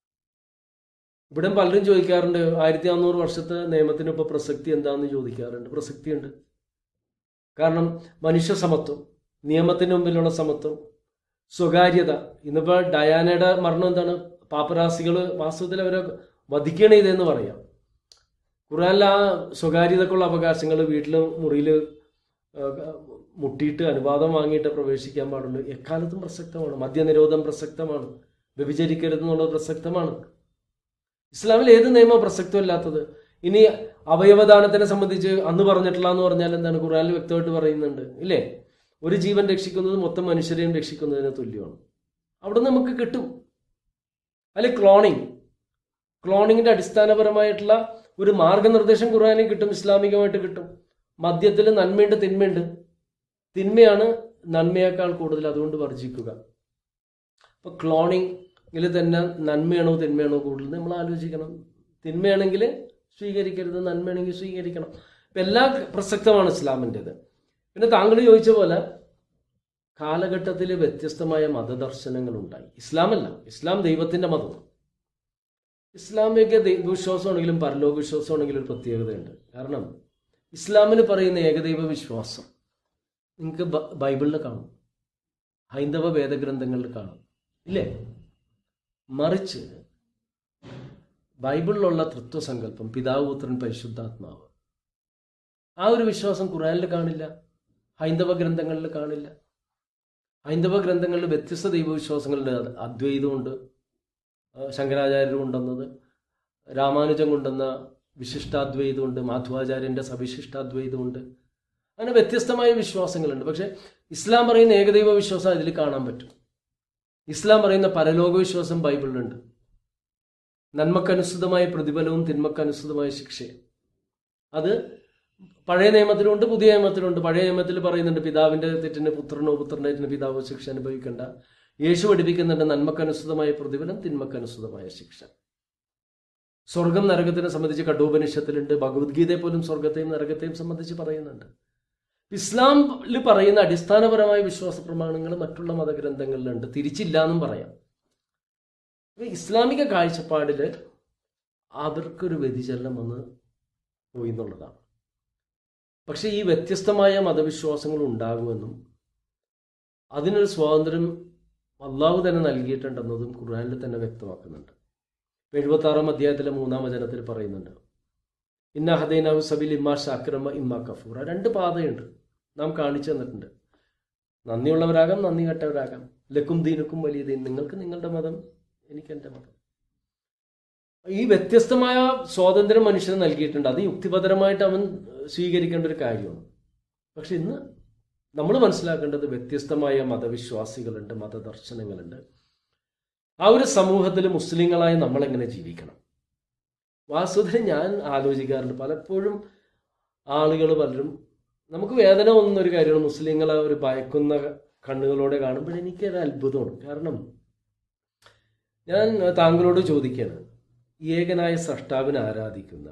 Speaker 2: ഇവിടെ പലരും ചോദിക്കാറുണ്ട് ആയിരത്തി അഞ്ഞൂറ് വർഷത്തെ നിയമത്തിന് ഇപ്പോൾ പ്രസക്തി എന്താണെന്ന് ചോദിക്കാറുണ്ട് പ്രസക്തിയുണ്ട് കാരണം മനുഷ്യ സമത്വം നിയമത്തിന് മുമ്പിലുള്ള സമത്വം സ്വകാര്യത ഇന്നിപ്പോൾ ഡയാനയുടെ മരണം എന്താണ് പാപ്പരാസികൾ വാസ്തവത്തിൽ അവരെ വധിക്കണേ ഇതെന്ന് പറയാം ഖുറാനിൽ ആ സ്വകാര്യതക്കുള്ള അവകാശങ്ങൾ വീട്ടിൽ മുറിയിൽ മുട്ടിയിട്ട് അനുവാദം വാങ്ങിയിട്ട് പ്രവേശിക്കാൻ പാടുള്ളൂ എക്കാലത്തും പ്രസക്തമാണ് മദ്യനിരോധം പ്രസക്തമാണ് വ്യഭിചരിക്കരുതെന്നുള്ളത് പ്രസക്തമാണ് ഇസ്ലാമിൽ ഏത് നിയമം പ്രസക്തമല്ലാത്തത് ഇനി അവയവദാനത്തിനെ സംബന്ധിച്ച് അന്ന് പറഞ്ഞിട്ടില്ല എന്ന് പറഞ്ഞാൽ എന്താണ് ഖുറാനിൽ വ്യക്തമായിട്ട് പറയുന്നുണ്ട് ഇല്ലേ ഒരു ജീവൻ രക്ഷിക്കുന്നത് മൊത്തം മനുഷ്യരെയും രക്ഷിക്കുന്നതിന് തുല്യമാണ് അവിടെ നമുക്ക് കിട്ടും അല്ലെ ക്ലോണിങ് ക്ലോണിങ്ങിന്റെ അടിസ്ഥാനപരമായിട്ടുള്ള ഒരു മാർഗനിർദ്ദേശം ഖുർആാനിൽ കിട്ടും ഇസ്ലാമികമായിട്ട് കിട്ടും മദ്യത്തിൽ നന്മയുണ്ട് തിന്മയുണ്ട് തിന്മയാണ് നന്മയേക്കാൾ കൂടുതൽ അതുകൊണ്ട് വർജിക്കുക അപ്പൊ ക്ലോണിങ്ങിൽ തന്നെ നന്മയാണോ തിന്മയാണോ കൂടുതൽ നമ്മൾ ആലോചിക്കണം തിന്മയാണെങ്കിൽ സ്വീകരിക്കരുത് നന്മയാണെങ്കിൽ സ്വീകരിക്കണം ഇപ്പൊ എല്ലാ പ്രസക്തമാണ് ഇസ്ലാമിൻ്റെത് പിന്നെ താങ്കൾ ചോദിച്ച പോലെ കാലഘട്ടത്തിൽ വ്യത്യസ്തമായ മതദർശനങ്ങൾ ഉണ്ടായി ഇസ്ലാമല്ല ഇസ്ലാം ദൈവത്തിന്റെ മതമാണ് ഇസ്ലാമിക ദൈവവിശ്വാസമാണെങ്കിലും പരലോക വിശ്വാസമാണെങ്കിലും ഒരു പ്രത്യേകതയുണ്ട് കാരണം ഇസ്ലാമിന് പറയുന്ന ഏകദൈവ വിശ്വാസം നിങ്ങൾക്ക് ബ- ബൈബിളിൽ കാണും ഹൈന്ദവ വേദഗ്രന്ഥങ്ങളിൽ കാണും ഇല്ലേ മറിച്ച് ബൈബിളിലുള്ള തൃത്വസങ്കല്പം പിതാവ് പുത്രൻ പരിശുദ്ധാത്മാവ് ആ ഒരു വിശ്വാസം ഖുറാനിൽ കാണില്ല ഹൈന്ദവ ഗ്രന്ഥങ്ങളിൽ കാണില്ല ഹൈന്ദവ ഗ്രന്ഥങ്ങളിൽ വ്യത്യസ്ത ദൈവവിശ്വാസങ്ങളുണ്ട് അത് അദ്വൈതമുണ്ട് ആ, ശങ്കരാചാര്യർ കൊണ്ടുവന്നത് രാമാനുജൻ കൊണ്ടുവന്ന വിശിഷ്ടാദ്വൈതമുണ്ട് മാധവാചാര്യന്റെ സവിശിഷ്ടാദ്വൈതമുണ്ട് അങ്ങനെ വ്യത്യസ്തമായ വിശ്വാസങ്ങളുണ്ട് പക്ഷെ ഇസ്ലാം പറയുന്ന ഏകദൈവ വിശ്വാസം അതിൽ കാണാൻ പറ്റും ഇസ്ലാം പറയുന്ന പരലോക വിശ്വാസം ബൈബിളിലുണ്ട് നന്മക്കനുസൃതമായ പ്രതിഫലവും തിന്മക്കനുസൃതമായ ശിക്ഷയും അത് പഴയ നിയമത്തിലുണ്ട് പുതിയ നിയമത്തിലുണ്ട് പഴയ നിയമത്തിൽ പറയുന്നുണ്ട് പിതാവിന്റെ തെറ്റിന് പുത്രനോ പുത്രന്റെ തെറ്റിന് പിതാവോ ശിക്ഷ അനുഭവിക്കേണ്ട യേശു പഠിപ്പിക്കുന്നുണ്ട് നന്മക്കനുസൃതമായ പ്രതിഫലം തിന്മക്കനുസൃതമായ ശിക്ഷ സ്വർഗം നരകത്തിനെ സംബന്ധിച്ച് കഠോപനിഷത്തിലുണ്ട് ഭഗവത്ഗീതയെ പോലും സ്വർഗത്തെയും നരകത്തെയും സംബന്ധിച്ച് പറയുന്നുണ്ട് ഇസ്ലാമിൽ പറയുന്ന അടിസ്ഥാനപരമായ വിശ്വാസ പ്രമാണങ്ങൾ മറ്റുള്ള മതഗ്രന്ഥങ്ങളിലുണ്ട് തിരിച്ചില്ല എന്നും പറയാം അപ്പൊ ഇസ്ലാമിക കാഴ്ചപ്പാടില് അവർക്കൊരു വ്യതിചലനം വന്ന് പോയി എന്നുള്ളതാണ് പക്ഷെ ഈ വ്യത്യസ്തമായ മതവിശ്വാസങ്ങൾ ഉണ്ടാകുമെന്നും അതിനൊരു സ്വാതന്ത്ര്യം അള്ളാഹു തന്നെ നൽകിയിട്ടുണ്ടെന്നതും ഖുർആനിൽ തന്നെ വ്യക്തമാക്കുന്നുണ്ട് എഴുപത്തി ആറാം അധ്യായത്തിലെ മൂന്നാം വചനത്തിൽ പറയുന്നുണ്ട് ഇന്ന ഹദൈനാവ് സബിൽ ഇമ്മാ ഷാക്രമ ഇമ്മാ കഫൂറ രണ്ട് പാതയുണ്ട് നാം കാണിച്ചു തന്നിട്ടുണ്ട് നന്ദിയുള്ളവരാകാം നന്ദി കെട്ടവരാകാം ലക്കും ദീനുക്കും വലിയ ദീൻ നിങ്ങൾക്ക് നിങ്ങളുടെ മതം എനിക്ക് എൻ്റെ മതം ഈ വ്യത്യസ്തമായ സ്വാതന്ത്ര്യം മനുഷ്യന് നൽകിയിട്ടുണ്ട് അത് യുക്തിപരമായിട്ട് അവൻ സ്വീകരിക്കേണ്ട ഒരു കാര്യമാണ് പക്ഷെ ഇന്ന് നമ്മൾ മനസ്സിലാക്കേണ്ടത് വ്യത്യസ്തമായ മതവിശ്വാസികളുണ്ട് മതദർശനങ്ങളുണ്ട് ആ ഒരു സമൂഹത്തിൽ മുസ്ലിങ്ങളായി നമ്മൾ എങ്ങനെ ജീവിക്കണം വാസ്തുവിൽ ഞാൻ ആലോചിക്കാറുണ്ട് പലപ്പോഴും ആളുകൾ പലരും നമുക്ക് വേദന ഒന്നും ഒരു കാര്യമാണ് മുസ്ലിങ്ങളെ ഒരു ഭയക്കുന്ന കണ്ണുകളോടെ കാണുമ്പോൾ എനിക്കൊരു അത്ഭുതമാണ് കാരണം ഞാൻ താങ്കളോട് ചോദിക്കുകയാണ് ഏകനായ സൃഷ്ടാവിനെ ആരാധിക്കുന്ന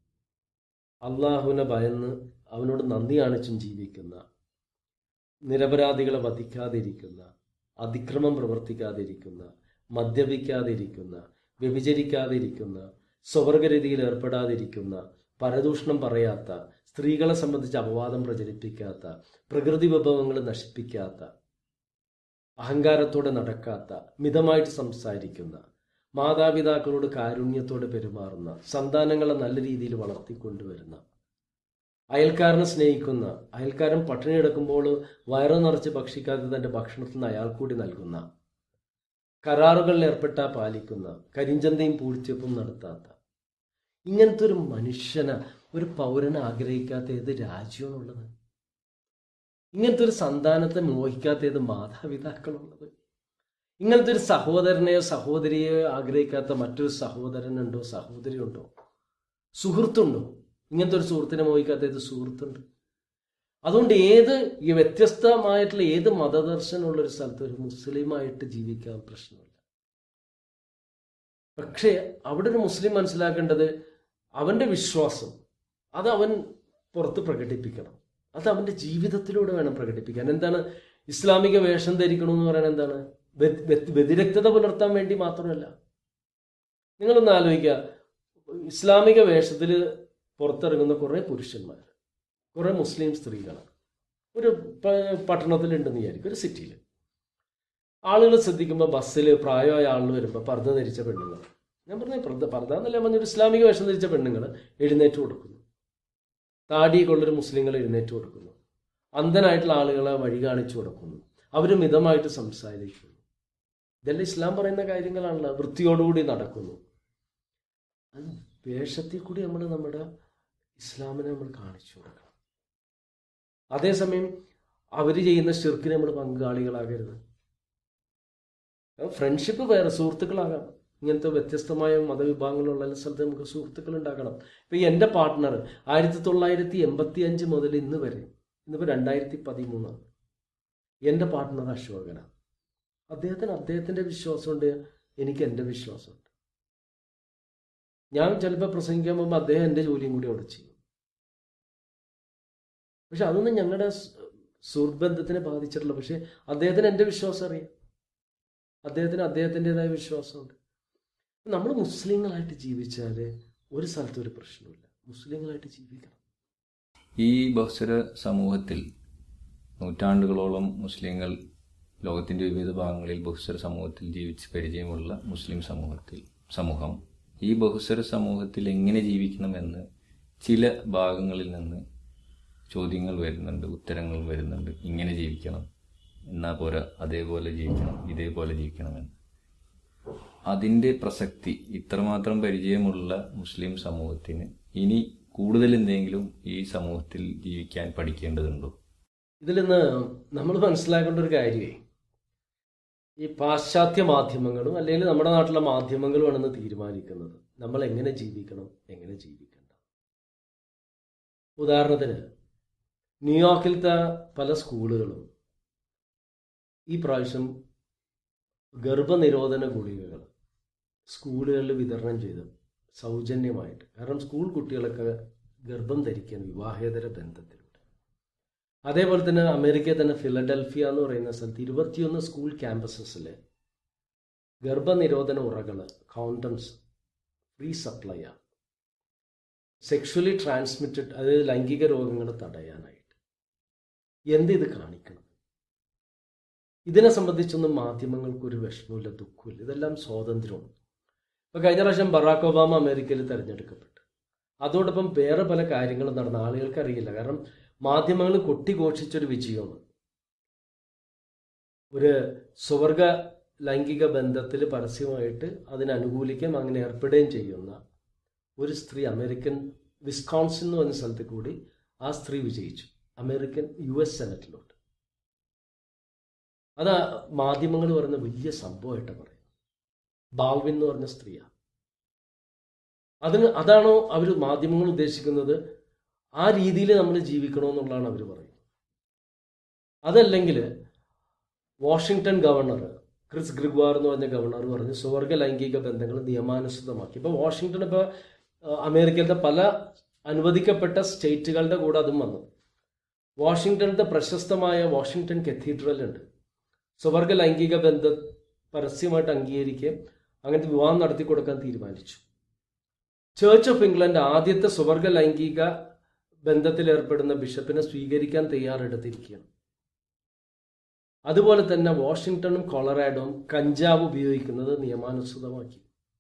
Speaker 2: അള്ളാഹുവിനെ ഭയന്ന് അവനോട് നന്ദി കാണിച്ചും ജീവിക്കുന്ന നിരപരാധികളെ വധിക്കാതിരിക്കുന്ന അതിക്രമം പ്രവർത്തിക്കാതിരിക്കുന്ന മദ്യപിക്കാതിരിക്കുന്ന വ്യഭിചരിക്കാതിരിക്കുന്ന സ്വവർഗരീതിയിൽ ഏർപ്പെടാതിരിക്കുന്ന പരദൂഷണം പറയാത്ത സ്ത്രീകളെ സംബന്ധിച്ച് അപവാദം പ്രചരിപ്പിക്കാത്ത പ്രകൃതി വിഭവങ്ങൾ നശിപ്പിക്കാത്ത അഹങ്കാരത്തോടെ നടക്കാത്ത മിതമായിട്ട് സംസാരിക്കുന്ന മാതാപിതാക്കളോട് കാരുണ്യത്തോടെ പെരുമാറുന്ന സന്താനങ്ങളെ നല്ല രീതിയിൽ വളർത്തിക്കൊണ്ടുവരുന്ന അയൽക്കാരനെ സ്നേഹിക്കുന്ന അയൽക്കാരൻ പട്ടിണി കിടക്കുമ്പോൾ വയറു നിറച്ച് ഭക്ഷിക്കാതെ തന്റെ ഭക്ഷണത്തിൽ നിന്ന് അയാൾ കൂടി നൽകുന്ന കരാറുകളിൽ ഏർപ്പെട്ട പാലിക്കുന്ന കരിഞ്ചന്തയും പൂഴ്ത്തിവെപ്പും നടത്താത്ത ഇങ്ങനത്തെ ഒരു മനുഷ്യനെ ഒരു പൗരനെ ആഗ്രഹിക്കാത്ത ഏത് രാജ്യമാണുള്ളത് ഇങ്ങനത്തെ ഒരു സന്താനത്തെ മോഹിക്കാത്ത ഏത് മാതാപിതാക്കളുള്ളത് ഇങ്ങനത്തെ ഒരു സഹോദരനെയോ സഹോദരിയെയോ ആഗ്രഹിക്കാത്ത മറ്റൊരു സഹോദരനുണ്ടോ സഹോദരിയുണ്ടോ സുഹൃത്തുണ്ടോ ഇങ്ങനത്തെ ഒരു സുഹൃത്തിനെ മോഹിക്കാത്ത ഏത് സുഹൃത്തുണ്ട് അതുകൊണ്ട് ഏത് ഈ വ്യത്യസ്തമായിട്ടുള്ള ഏത് മതദർശനമുള്ള ഒരു സ്ഥലത്ത് ഒരു മുസ്ലിമായിട്ട് ജീവിക്കാൻ പ്രശ്നമില്ല പക്ഷേ അവിടെ ഒരു മുസ്ലിം മനസ്സിലാക്കേണ്ടത് അവന്റെ വിശ്വാസം അത് അവൻ പുറത്ത് പ്രകടിപ്പിക്കണം അത് അവന്റെ ജീവിതത്തിലൂടെ വേണം പ്രകടിപ്പിക്കാൻ എന്താണ് ഇസ്ലാമിക വേഷം ധരിക്കണമെന്ന് പറയുന്നത് എന്താണ് വ്യത്- വ്യത്- വ്യതിരക്തത പുലർത്താൻ വേണ്ടി മാത്രമല്ല നിങ്ങളൊന്ന് ആലോചിക്കുക ഇസ്ലാമിക വേഷത്തിൽ പുറത്തിറങ്ങുന്ന കുറേ പുരുഷന്മാർ കുറേ മുസ്ലിം സ്ത്രീകളാണ് ഒരു പ- പട്ടണത്തിലുണ്ടെന്ന് വിചാരിക്കും ഒരു സിറ്റിയിൽ ആളുകൾ ശ്രദ്ധിക്കുമ്പോൾ ബസ്സിൽ പ്രായമായ ആളുകൾ വരുമ്പോൾ പർദ്ദ ധരിച്ച പെണ്ണുങ്ങൾ ഞാൻ പറഞ്ഞ പർദ്ദ പർദ്ദ എന്നല്ല പറഞ്ഞ ഒരു ഇസ്ലാമിക വേഷം ധരിച്ച പെണ്ണുങ്ങൾ എഴുന്നേറ്റ് കൊടുക്കുന്നു താടിയൊക്കെ ഉള്ളൊരു മുസ്ലിങ്ങൾ എഴുന്നേറ്റ് കൊടുക്കുന്നു അന്ധനായിട്ടുള്ള ആളുകളെ വഴി കാണിച്ചു കൊടുക്കുന്നു അവർ മിതമായിട്ട് സംസാരിക്കുന്നു ഇതെല്ലാം ഇസ്ലാം പറയുന്ന കാര്യങ്ങളാണല്ലോ വൃത്തിയോടുകൂടി നടക്കുന്നു അത് വേഷത്തിൽ കൂടി നമ്മൾ നമ്മുടെ ഇസ്ലാമിനെ നമ്മൾ കാണിച്ചു കൊടുക്കണം അതേസമയം അവർ ചെയ്യുന്ന ഷിർക്കിന് നമ്മൾ പങ്കാളികളാകരുത് ഫ്രണ്ട്ഷിപ്പ് വേറെ സുഹൃത്തുക്കളാകാം ഇങ്ങനത്തെ വ്യത്യസ്തമായ മതവിഭാഗങ്ങളുള്ള എല്ലാ സ്ഥലത്ത് നമുക്ക് സുഹൃത്തുക്കൾ ഉണ്ടാക്കണം ഇപ്പൊ ഈ എൻ്റെ പാർട്ട്ണർ ആയിരത്തി തൊള്ളായിരത്തി എൺപത്തി അഞ്ച് മുതൽ ഇന്ന് വരെ ഇന്നിപ്പോൾ രണ്ടായിരത്തി പതിമൂന്നാണ് എൻ്റെ പാർട്ട്ണർ അശോകനാണ് അദ്ദേഹത്തിന് അദ്ദേഹത്തിൻ്റെ വിശ്വാസമുണ്ട് എനിക്ക് എൻ്റെ വിശ്വാസമുണ്ട് ഞാൻ ചിലപ്പോൾ പ്രസംഗിക്കാൻ പോകുമ്പോൾ അദ്ദേഹം എൻ്റെ ജോലിയും കൂടി അവിടെ ചെയ്യും പക്ഷെ അതൊന്നും ഞങ്ങളുടെ സുഹൃത്ബന്ധത്തിനെ ബാധിച്ചിട്ടില്ല പക്ഷെ അദ്ദേഹത്തിന് എൻ്റെ വിശ്വാസം അറിയാം അദ്ദേഹത്തിന് അദ്ദേഹത്തിൻ്റെതായ വിശ്വാസമുണ്ട് നമ്മൾ മുസ്ലിങ്ങളായിട്ട് ജീവിച്ചാൽ ഒരു സ്ഥലത്ത് ഒരു പ്രശ്നമില്ല മുസ്ലിങ്ങളായിട്ട് ജീവിക്കണം
Speaker 1: ഈ ബഹുസ്വര സമൂഹത്തിൽ നൂറ്റാണ്ടുകളോളം മുസ്ലിങ്ങൾ ലോകത്തിന്റെ വിവിധ ഭാഗങ്ങളിൽ ബഹുസ്വര സമൂഹത്തിൽ ജീവിച്ച് പരിചയമുള്ള മുസ്ലിം സമൂഹത്തിൽ സമൂഹം ഈ ബഹുസ്വര സമൂഹത്തിൽ എങ്ങനെ ജീവിക്കണമെന്ന് ചില ഭാഗങ്ങളിൽ നിന്ന് ചോദ്യങ്ങൾ വരുന്നുണ്ട് ഉത്തരങ്ങൾ വരുന്നുണ്ട് ഇങ്ങനെ ജീവിക്കണം എന്നാ പോരാ അതേപോലെ ജീവിക്കണം ഇതേപോലെ ജീവിക്കണമെന്ന് അതിന്റെ പ്രസക്തി ഇത്രമാത്രം പരിചയമുള്ള മുസ്ലിം സമൂഹത്തിന് ഇനി കൂടുതൽ എന്തെങ്കിലും ഈ സമൂഹത്തിൽ ജീവിക്കാൻ പഠിക്കേണ്ടതുണ്ടോ
Speaker 2: ഇതിൽ നിന്ന് നമ്മൾ മനസ്സിലാക്കേണ്ട ഒരു കാര്യമേ ഈ പാശ്ചാത്യ മാധ്യമങ്ങളും അല്ലെങ്കിൽ നമ്മുടെ നാട്ടിലെ മാധ്യമങ്ങളുമാണെന്ന് തീരുമാനിക്കുന്നത് നമ്മൾ എങ്ങനെ ജീവിക്കണം എങ്ങനെ ജീവിക്കണ്ട ഉദാഹരണത്തിന് ന്യൂയോർക്കിലത്തെ പല സ്കൂളുകളും ഈ പ്രാവശ്യം ഗർഭനിരോധന ഗുളികകൾ സ്കൂളുകളിൽ വിതരണം ചെയ്തു സൗജന്യമായിട്ട് കാരണം സ്കൂൾ കുട്ടികളൊക്കെ ഗർഭം ധരിക്കാൻ വിവാഹേതര ബന്ധത്തിലുണ്ട് അതേപോലെ തന്നെ അമേരിക്കയിൽ തന്നെ ഫിലഡൽഫിയ എന്ന് പറയുന്ന സ്ഥലത്ത് ഇരുപത്തിയൊന്ന് സ്കൂൾ ക്യാമ്പസസിൽ ഗർഭനിരോധന ഉറകൾ കോണ്ടംസ് ഫ്രീ സപ്ലൈ ആണ് സെക്ഷുവലി ട്രാൻസ്മിറ്റഡ് അതായത് ലൈംഗിക രോഗങ്ങൾ തടയാനായിട്ട് എന്ത് ഇത് കാണിക്കണം ഇതിനെ സംബന്ധിച്ചൊന്നും മാധ്യമങ്ങൾക്ക് ഒരു വിഷമമില്ല ദുഃഖമില്ല ഇതെല്ലാം സ്വാതന്ത്ര്യമാണ് ഇപ്പൊ കഴിഞ്ഞ പ്രാവശ്യം ബറാക്ക് ഒബാമ അമേരിക്കയിൽ തെരഞ്ഞെടുക്കപ്പെട്ടു അതോടൊപ്പം വേറെ പല കാര്യങ്ങളും നടന്ന ആളുകൾക്ക് അറിയില്ല കാരണം മാധ്യമങ്ങൾ കൊട്ടിഘോഷിച്ചൊരു വിജയമാണ് ഒരു സ്വർഗ ലൈംഗിക ബന്ധത്തിൽ പരസ്യമായിട്ട് അതിനനുകൂലിക്കുകയും അങ്ങനെ ഏർപ്പെടുകയും ചെയ്യുന്ന ഒരു സ്ത്രീ അമേരിക്കൻ വിസ്കോൺസിൻ എന്ന് പറഞ്ഞ സ്ഥലത്ത് കൂടി ആ സ്ത്രീ വിജയിച്ചു അമേരിക്കൻ യു എസ് സെനറ്റിലോട്ട് അത് മാധ്യമങ്ങൾ പറയുന്ന വലിയ സംഭവമായിട്ട് പറയും ബാൽവിൻ എന്ന് പറഞ്ഞ സ്ത്രീയാണ് അതിന് അതാണോ അവർ മാധ്യമങ്ങൾ ഉദ്ദേശിക്കുന്നത് ആ രീതിയിൽ നമ്മൾ ജീവിക്കണമെന്നുള്ളതാണ് അവർ പറയുന്നത് അതല്ലെങ്കിൽ വാഷിങ്ടൺ ഗവർണർ ക്രിസ് ഗ്രിഗ്വാർ എന്ന് പറഞ്ഞ ഗവർണർ പറഞ്ഞ് സ്വർഗ ലൈംഗിക ബന്ധങ്ങൾ നിയമാനുസൃതമാക്കി ഇപ്പോൾ വാഷിങ്ടൺ ഇപ്പോൾ അമേരിക്കയിലത്തെ പല അനുവദിക്കപ്പെട്ട സ്റ്റേറ്റുകളുടെ കൂടെ അതും വന്നു വാഷിങ്ടണിലത്തെ പ്രശസ്തമായ വാഷിങ്ടൺ കത്തീഡ്രൽ ഉണ്ട് സ്വർഗ ലൈംഗിക ബന്ധം പരസ്യമായിട്ട് അംഗീകരിക്കുകയും അങ്ങനത്തെ വിവാഹം നടത്തി കൊടുക്കാൻ തീരുമാനിച്ചു ചേർച്ച് ഓഫ് ഇംഗ്ലണ്ട് ആദ്യത്തെ സ്വർഗ ലൈംഗിക ബന്ധത്തിൽ ഏർപ്പെടുന്ന ബിഷപ്പിനെ സ്വീകരിക്കാൻ തയ്യാറെടുത്തിരിക്കുകയാണ് അതുപോലെ തന്നെ വാഷിങ്ടണും കൊളറാഡോയും കഞ്ചാവ് ഉപയോഗിക്കുന്നത് നിയമാനുസൃതമാക്കി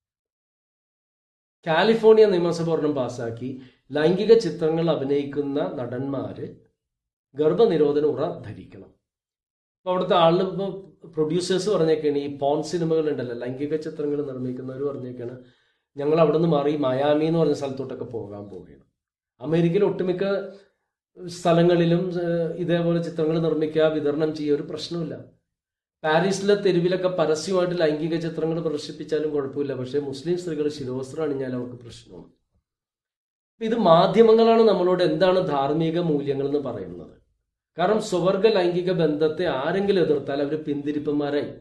Speaker 2: കാലിഫോർണിയ നിയമസഭ ഒരെണ്ണം പാസാക്കി ലൈംഗിക ചിത്രങ്ങൾ അഭിനയിക്കുന്ന നടന്മാര് ഗർഭനിരോധന ഉറ ധരിക്കണം അപ്പോൾ അവിടുത്തെ ആളിന് ഇപ്പോൾ പ്രൊഡ്യൂസേഴ്സ് പറഞ്ഞേക്കാണ് ഈ പോൺ സിനിമകൾ ഉണ്ടല്ലോ ലൈംഗിക ചിത്രങ്ങൾ നിർമ്മിക്കുന്നവർ പറഞ്ഞേക്കാണ് ഞങ്ങൾ അവിടെ നിന്ന് മാറി മയാമി എന്ന് പറഞ്ഞ സ്ഥലത്തോട്ടൊക്കെ പോകാൻ പോവുകയാണ് അമേരിക്കയിൽ ഒട്ടുമിക്ക സ്ഥലങ്ങളിലും ഏഹ്, ഇതേപോലെ ചിത്രങ്ങൾ നിർമ്മിക്കുക വിതരണം ചെയ്യുക ഒരു പ്രശ്നമില്ല പാരീസിലെ തെരുവിലൊക്കെ പരസ്യമായിട്ട് ലൈംഗിക ചിത്രങ്ങൾ പ്രദർശിപ്പിച്ചാലും കുഴപ്പമില്ല പക്ഷേ മുസ്ലിം സ്ത്രീകൾ ശിരോവസ്ത്രം അണിഞ്ഞാൽ അവർക്ക് പ്രശ്നമാണ് അപ്പൊ ഇത് മാധ്യമങ്ങളാണ് നമ്മളോട് എന്താണ് ധാർമ്മിക മൂല്യങ്ങൾ എന്ന് പറയുന്നത് കാരണം സ്വവർഗ ലൈംഗിക ബന്ധത്തെ ആരെങ്കിലും എതിർത്താൽ അവർ പിന്തിരിപ്പന്മാരായി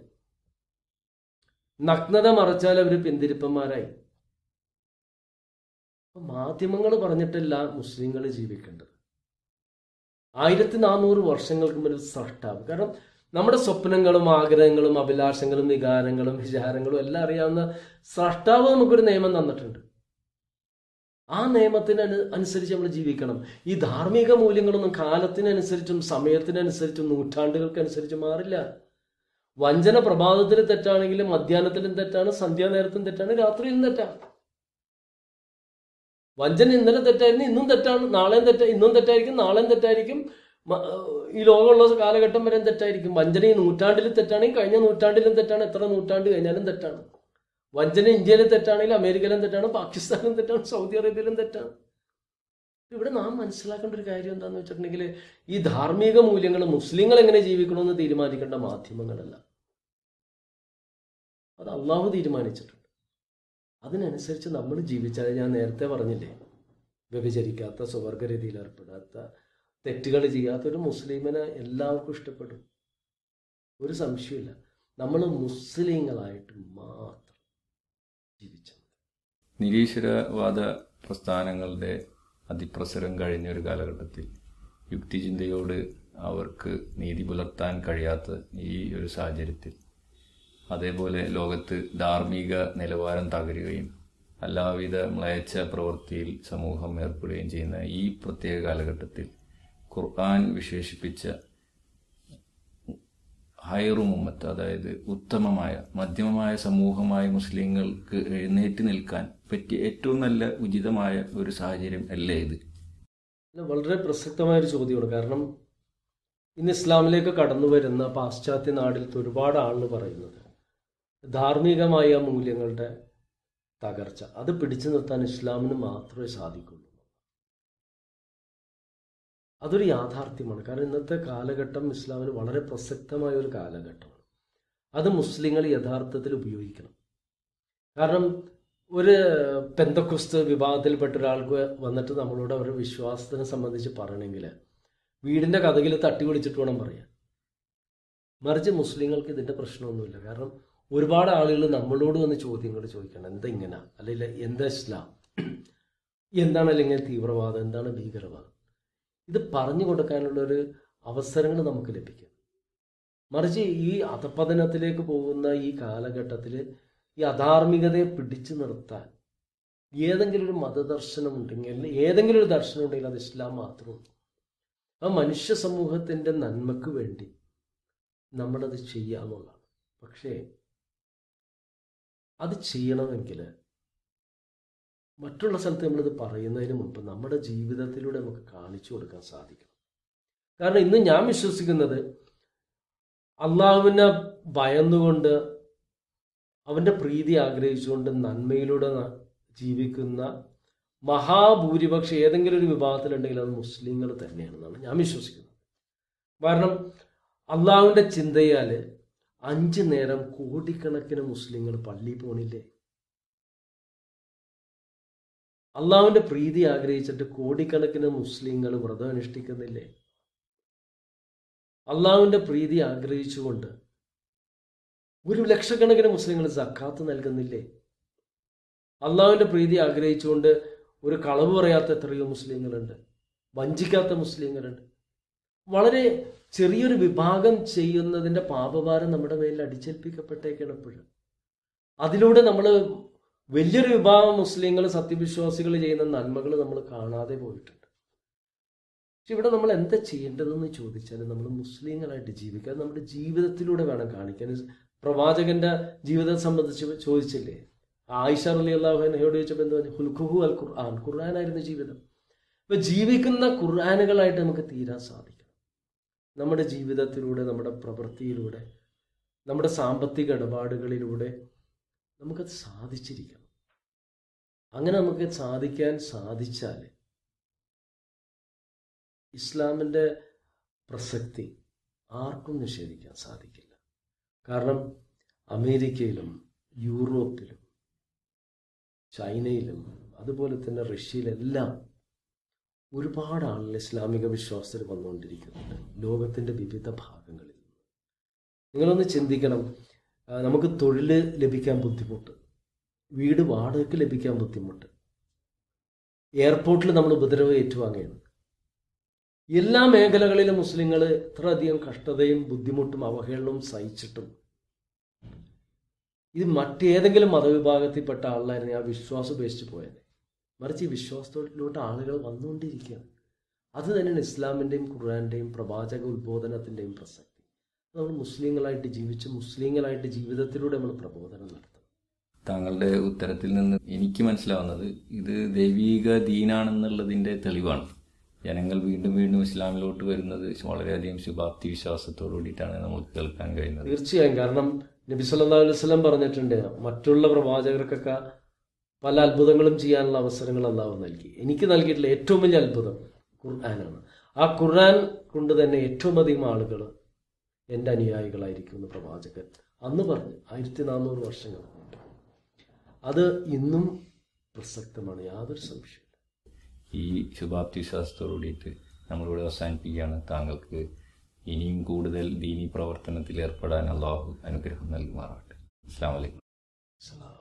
Speaker 2: നഗ്നത മറച്ചാൽ അവർ പിന്തിരിപ്പന്മാരായി അപ്പൊ മാധ്യമങ്ങൾ പറഞ്ഞിട്ടല്ല മുസ്ലിങ്ങൾ ജീവിക്കേണ്ടത് ആയിരത്തി നാനൂറ് വർഷങ്ങൾക്ക് മുന്നിൽ സ്രഷ്ടാവ് കാരണം നമ്മുടെ സ്വപ്നങ്ങളും ആഗ്രഹങ്ങളും അഭിലാഷങ്ങളും വികാരങ്ങളും വിചാരങ്ങളും എല്ലാം അറിയാവുന്ന സ്രഷ്ടാവ് നമുക്കൊരു നിയമം തന്നിട്ടുണ്ട് ആ നിയമത്തിന് അനു അനുസരിച്ച് നമ്മൾ ജീവിക്കണം ഈ ധാർമ്മിക മൂല്യങ്ങളൊന്നും കാലത്തിനനുസരിച്ചും സമയത്തിനനുസരിച്ചും നൂറ്റാണ്ടുകൾക്കനുസരിച്ചും മാറില്ല വഞ്ചന പ്രഭാതത്തിൽ തെറ്റാണെങ്കിലും മധ്യാഹ്നത്തിലും തെറ്റാണ് സന്ധ്യാനേരത്തും തെറ്റാണ് രാത്രിയിലും തെറ്റാണ് വഞ്ചന ഇന്നലെ തെറ്റായിരുന്നു ഇന്നും തെറ്റാണ് നാളെയും തെറ്റ ഇന്നും തെറ്റായിരിക്കും നാളെയും തെറ്റായിരിക്കും മ- ഈ ലോകമുള്ള കാലഘട്ടം വരെ തെറ്റായിരിക്കും വഞ്ചന ഈ നൂറ്റാണ്ടിൽ തെറ്റാണെങ്കിൽ കഴിഞ്ഞ നൂറ്റാണ്ടിലും തെറ്റാണ് എത്ര നൂറ്റാണ്ട് കഴിഞ്ഞാലും തെറ്റാണ് വഞ്ചന ഇന്ത്യയിലും തെറ്റാണെങ്കിൽ അമേരിക്കയിലും തെറ്റാണ് പാകിസ്ഥാനിലും തെറ്റാണ് സൗദി അറേബ്യയിലും തെറ്റാണ് ഇവിടെ നാം മനസ്സിലാക്കേണ്ട ഒരു കാര്യം എന്താണെന്ന് വെച്ചിട്ടുണ്ടെങ്കിൽ ഈ ധാർമ്മിക മൂല്യങ്ങൾ മുസ്ലിങ്ങൾ എങ്ങനെ ജീവിക്കണമെന്ന് തീരുമാനിക്കേണ്ട മാധ്യമങ്ങളല്ല അത് അള്ളാഹു തീരുമാനിച്ചിട്ടുണ്ട് അതിനനുസരിച്ച് നമ്മൾ ജീവിച്ചാൽ ഞാൻ നേരത്തെ പറഞ്ഞില്ലേ വ്യഭിചരിക്കാത്ത സ്വവർഗരീതിയിൽ ഏർപ്പെടാത്ത തെറ്റുകൾ ചെയ്യാത്ത ഒരു മുസ്ലിമിനെ എല്ലാവർക്കും ഇഷ്ടപ്പെടും ഒരു സംശയമില്ല നമ്മൾ മുസ്ലിങ്ങളായിട്ട് മാത്രം ജീവിച്ചാൽ മതി.
Speaker 1: നിരീശ്വരവാദ പ്രസ്ഥാനങ്ങളുടെ അതിപ്രസരം കഴിഞ്ഞ ഒരു കാലഘട്ടത്തിൽ യുക്തിചിന്തയോട് അവർക്ക് നീതി പുലർത്താൻ കഴിയാത്ത ഈ ഒരു സാഹചര്യത്തിൽ അതേപോലെ ലോകത്ത് ധാർമ്മിക നിലവാരം തകരുകയും എല്ലാവിധ മ്ലേച്ഛ പ്രവൃത്തിയിൽ സമൂഹം ഏർപ്പെടുകയും ചെയ്യുന്ന ഈ പ്രത്യേക കാലഘട്ടത്തിൽ ഖുർആൻ വിശേഷിപ്പിച്ച ഹൈറുമുമ്മത്ത് അതായത് ഉത്തമമായ മധ്യമമായ സമൂഹമായ മുസ്ലിങ്ങൾക്ക് എഴുന്നേറ്റ് നിൽക്കാൻ പറ്റിയ ഏറ്റവും നല്ല ഉചിതമായ ഒരു സാഹചര്യം അല്ലേ ഇത്
Speaker 2: ഇത് വളരെ പ്രസക്തമായ ഒരു ചോദ്യമാണ് കാരണം ഇന്ന് ഇസ്ലാമിലേക്ക് കടന്നു വരുന്ന പാശ്ചാത്യ നാടിലത്തെ ഒരുപാട് ആളുകൾ പറയുന്നത് ധാർമ്മികമായ മൂല്യങ്ങളുടെ തകർച്ച അത് പിടിച്ചു നിർത്താൻ ഇസ്ലാമിന് മാത്രമേ സാധിക്കുള്ളൂ അതൊരു യാഥാർത്ഥ്യമാണ് കാരണം ഇന്നത്തെ കാലഘട്ടം ഇസ്ലാമിന് വളരെ പ്രസക്തമായ ഒരു കാലഘട്ടമാണ് അത് മുസ്ലിങ്ങൾ യഥാർത്ഥത്തിൽ ഉപയോഗിക്കണം കാരണം ഒരു പെന്തക്കുസ്ത് വിഭാഗത്തിൽപ്പെട്ട ഒരാൾക്ക് വന്നിട്ട് നമ്മളോട് അവരുടെ വിശ്വാസത്തിനെ സംബന്ധിച്ച് പറയണമെങ്കിൽ വീടിൻ്റെ കഥകിൽ തട്ടി വിളിച്ചിട്ട് വേണം പറയാൻ മറിച്ച് മുസ്ലിങ്ങൾക്ക് ഇതിൻ്റെ പ്രശ്നമൊന്നുമില്ല കാരണം ഒരുപാട് ആളുകൾ നമ്മളോട് വന്ന് ചോദ്യങ്ങൾ ചോദിക്കണം എന്താ ഇങ്ങനെ അല്ലെങ്കിൽ എന്താ ഇസ്ലാം എന്താണ് അല്ലെങ്കിൽ തീവ്രവാദം എന്താണ് ഭീകരവാദം ഇത് പറഞ്ഞു കൊടുക്കാനുള്ള ഒരു അവസരങ്ങൾ നമുക്ക് ലഭിക്കും മറിച്ച് ഈ അധപതനത്തിലേക്ക് പോകുന്ന ഈ കാലഘട്ടത്തിൽ ഈ അധാർമികതയെ പിടിച്ചു നിർത്താൻ ഏതെങ്കിലും ഒരു മതദർശനം ഉണ്ടെങ്കിൽ ഏതെങ്കിലും ഒരു ദർശനം ഉണ്ടെങ്കിൽ അത് ഇസ്ലാം മാത്രമാണ് ആ മനുഷ്യ സമൂഹത്തിൻ്റെ നന്മക്ക് വേണ്ടി നമ്മളത് ചെയ്യാന്നുള്ളതാണ് പക്ഷേ അത് ചെയ്യണമെങ്കിൽ മറ്റുള്ള സ്ഥലത്ത് നമ്മളിത് പറയുന്നതിന് മുമ്പ് നമ്മുടെ ജീവിതത്തിലൂടെ നമുക്ക് കാണിച്ചു കൊടുക്കാൻ സാധിക്കണം കാരണം ഇന്ന് ഞാൻ വിശ്വസിക്കുന്നത് അള്ളാഹുവിനെ ഭയന്നുകൊണ്ട് അവൻ്റെ പ്രീതി ആഗ്രഹിച്ചുകൊണ്ട് നന്മയിലൂടെ ന- ജീവിക്കുന്ന മഹാഭൂരിപക്ഷം ഏതെങ്കിലും ഒരു വിഭാഗത്തിലുണ്ടെങ്കിൽ അത് മുസ്ലിങ്ങൾ തന്നെയാണെന്നാണ് ഞാൻ വിശ്വസിക്കുന്നത് കാരണം അള്ളാഹുവിൻ്റെ ചിന്തയാൽ അഞ്ച് നേരം കോടിക്കണക്കിന് മുസ്ലിങ്ങൾ പള്ളിയിൽ പോണില്ലേ അള്ളാഹുവിൻ്റെ പ്രീതി ആഗ്രഹിച്ചിട്ട് കോടിക്കണക്കിന് മുസ്ലിങ്ങൾ വ്രതം അനുഷ്ഠിക്കുന്നില്ലേ അള്ളാഹുവിൻ്റെ പ്രീതി ആഗ്രഹിച്ചുകൊണ്ട് ഒരു ലക്ഷക്കണക്കിന് മുസ്ലിങ്ങൾ സക്കാത്ത് നൽകുന്നില്ലേ അള്ളാഹുവിൻ്റെ പ്രീതി ആഗ്രഹിച്ചുകൊണ്ട് ഒരു കളവ് പറയാത്ത എത്രയോ മുസ്ലിങ്ങളുണ്ട് വഞ്ചിക്കാത്ത മുസ്ലിങ്ങളുണ്ട് വളരെ ചെറിയൊരു വിഭാഗം ചെയ്യുന്നതിൻ്റെ പാപഭാരം നമ്മുടെ മേലിൽ അടിച്ചേൽപ്പിക്കപ്പെട്ടേക്കാണ് എപ്പോഴും അതിലൂടെ നമ്മൾ വലിയൊരു വിഭാഗം മുസ്ലിങ്ങൾ സത്യവിശ്വാസികൾ ചെയ്യുന്ന നന്മകൾ നമ്മൾ കാണാതെ പോയിട്ടുണ്ട് പക്ഷെ ഇവിടെ നമ്മൾ എന്താ ചെയ്യേണ്ടതെന്ന് ചോദിച്ചാൽ നമ്മൾ മുസ്ലിങ്ങളായിട്ട് ജീവിക്കുക അത് നമ്മുടെ ജീവിതത്തിലൂടെ വേണം കാണിക്കാൻ പ്രവാചകന്റെ ജീവിതത്തെ സംബന്ധിച്ച് ചോദിച്ചില്ലേ ആയിഷ അലി അള്ളാഹുനോട് ചോദിച്ചപ്പോൾ എന്താ പറഞ്ഞു ഹുൽഖുഹു അൽ ഖുർആൻ ഖുർആനായിരുന്നു ജീവിതം അപ്പൊ ജീവിക്കുന്ന ഖുർആാനുകളായിട്ട് നമുക്ക് തീരാൻ സാധിക്കണം നമ്മുടെ ജീവിതത്തിലൂടെ നമ്മുടെ പ്രവൃത്തിയിലൂടെ നമ്മുടെ സാമ്പത്തിക ഇടപാടുകളിലൂടെ നമുക്കത് സാധിച്ചിരിക്കണം അങ്ങനെ നമുക്ക് സാധിക്കാൻ സാധിച്ചാൽ ഇസ്ലാമിൻ്റെ പ്രസക്തി ആർക്കും നിഷേധിക്കാൻ സാധിക്കില്ല കാരണം അമേരിക്കയിലും യൂറോപ്പിലും ചൈനയിലും അതുപോലെ തന്നെ റഷ്യയിലെല്ലാം ഒരുപാട് ആളുകൾ ഇസ്ലാമിക വിശ്വാസത്തിൽ വന്നുകൊണ്ടിരിക്കുന്നുണ്ട് ലോകത്തിൻ്റെ വിവിധ ഭാഗങ്ങളിൽ നിന്ന് നിങ്ങളൊന്ന് ചിന്തിക്കണം ആ, നമുക്ക് തൊഴിൽ ലഭിക്കാൻ ബുദ്ധിമുട്ട് വീട് വാടകയ്ക്ക് ലഭിക്കാൻ ബുദ്ധിമുട്ട് എയർപോർട്ടിൽ നമ്മൾ ഉപദ്രവം ഏറ്റുവാങ്ങുകയാണ് എല്ലാ മേഖലകളിലും മുസ്ലിങ്ങൾ ഇത്രയധികം കഷ്ടതയും ബുദ്ധിമുട്ടും അവഹേളനവും സഹിച്ചിട്ടും ഇത് മറ്റേതെങ്കിലും മതവിഭാഗത്തിൽപ്പെട്ട ആളായിരുന്നു ആ വിശ്വാസം ഉപേക്ഷിച്ച് പോയത് മറിച്ച് ഈ വിശ്വാസത്തോട്ടിലോട്ട് ആളുകൾ വന്നുകൊണ്ടിരിക്കുകയാണ് അത് തന്നെയാണ് ഇസ്ലാമിൻ്റെയും ഖുർആാൻ്റെയും പ്രവാചക ഉത്ബോധനത്തിൻ്റെയും പ്രസക്തി നമ്മൾ മുസ്ലിങ്ങളായിട്ട് ജീവിച്ച് മുസ്ലിങ്ങളായിട്ട് ജീവിതത്തിലൂടെ നമ്മൾ പ്രബോധനം നടത്തണം
Speaker 1: താങ്കളുടെ ഉത്തരത്തിൽ നിന്ന് എനിക്ക് മനസ്സിലാവുന്നത് ഇത് ദൈവീക ദീനാണെന്നുള്ളതിന്റെ തെളിവാണ് ജനങ്ങൾ വീണ്ടും വീണ്ടും ഇസ്ലാമിലോട്ട് വരുന്നത് വളരെയധികം ശുഭാപ്തി വിശ്വാസത്തോടു കൂടിയിട്ടാണ് നമുക്ക് കേൾക്കാൻ കഴിയുന്നത്
Speaker 2: തീർച്ചയായും കാരണം നബി സല്ലല്ലാഹു അലൈഹി വസല്ലം പറഞ്ഞിട്ടുണ്ട് മറ്റുള്ള പ്രവാചകർക്കൊക്കെ പല അത്ഭുതങ്ങളും ചെയ്യാനുള്ള അവസരങ്ങൾ അള്ളാഹു നൽകി എനിക്ക് നൽകിയിട്ടുള്ള ഏറ്റവും വലിയ അത്ഭുതം ഖുർആനാണ് ആ ഖുർആൻ കൊണ്ട് തന്നെ ഏറ്റവും അധികം ആളുകൾ എൻ്റെ അനുയായികളായിരിക്കും എന്ന് പ്രവാചകൻ അന്ന് പറഞ്ഞു ആയിരത്തി നാനൂറ് വർഷങ്ങൾ മുമ്പ് അത് ഇന്നും പ്രസക്തമാണ് യാതൊരു സംശയമില്ല
Speaker 1: ഈ ശുഭാപ്തി വിശ്വാസത്തോടു കൂടിയിട്ട് നമ്മളിവിടെ അവസാനിപ്പിക്കുകയാണ് താങ്കൾക്ക് ഇനിയും കൂടുതൽ ദീനി പ്രവർത്തനത്തിൽ ഏർപ്പെടാൻ അള്ളാഹു അനുഗ്രഹം നൽകുമാറാവട്ടെ അസ്സാം വലൈക്കും
Speaker 2: സലാം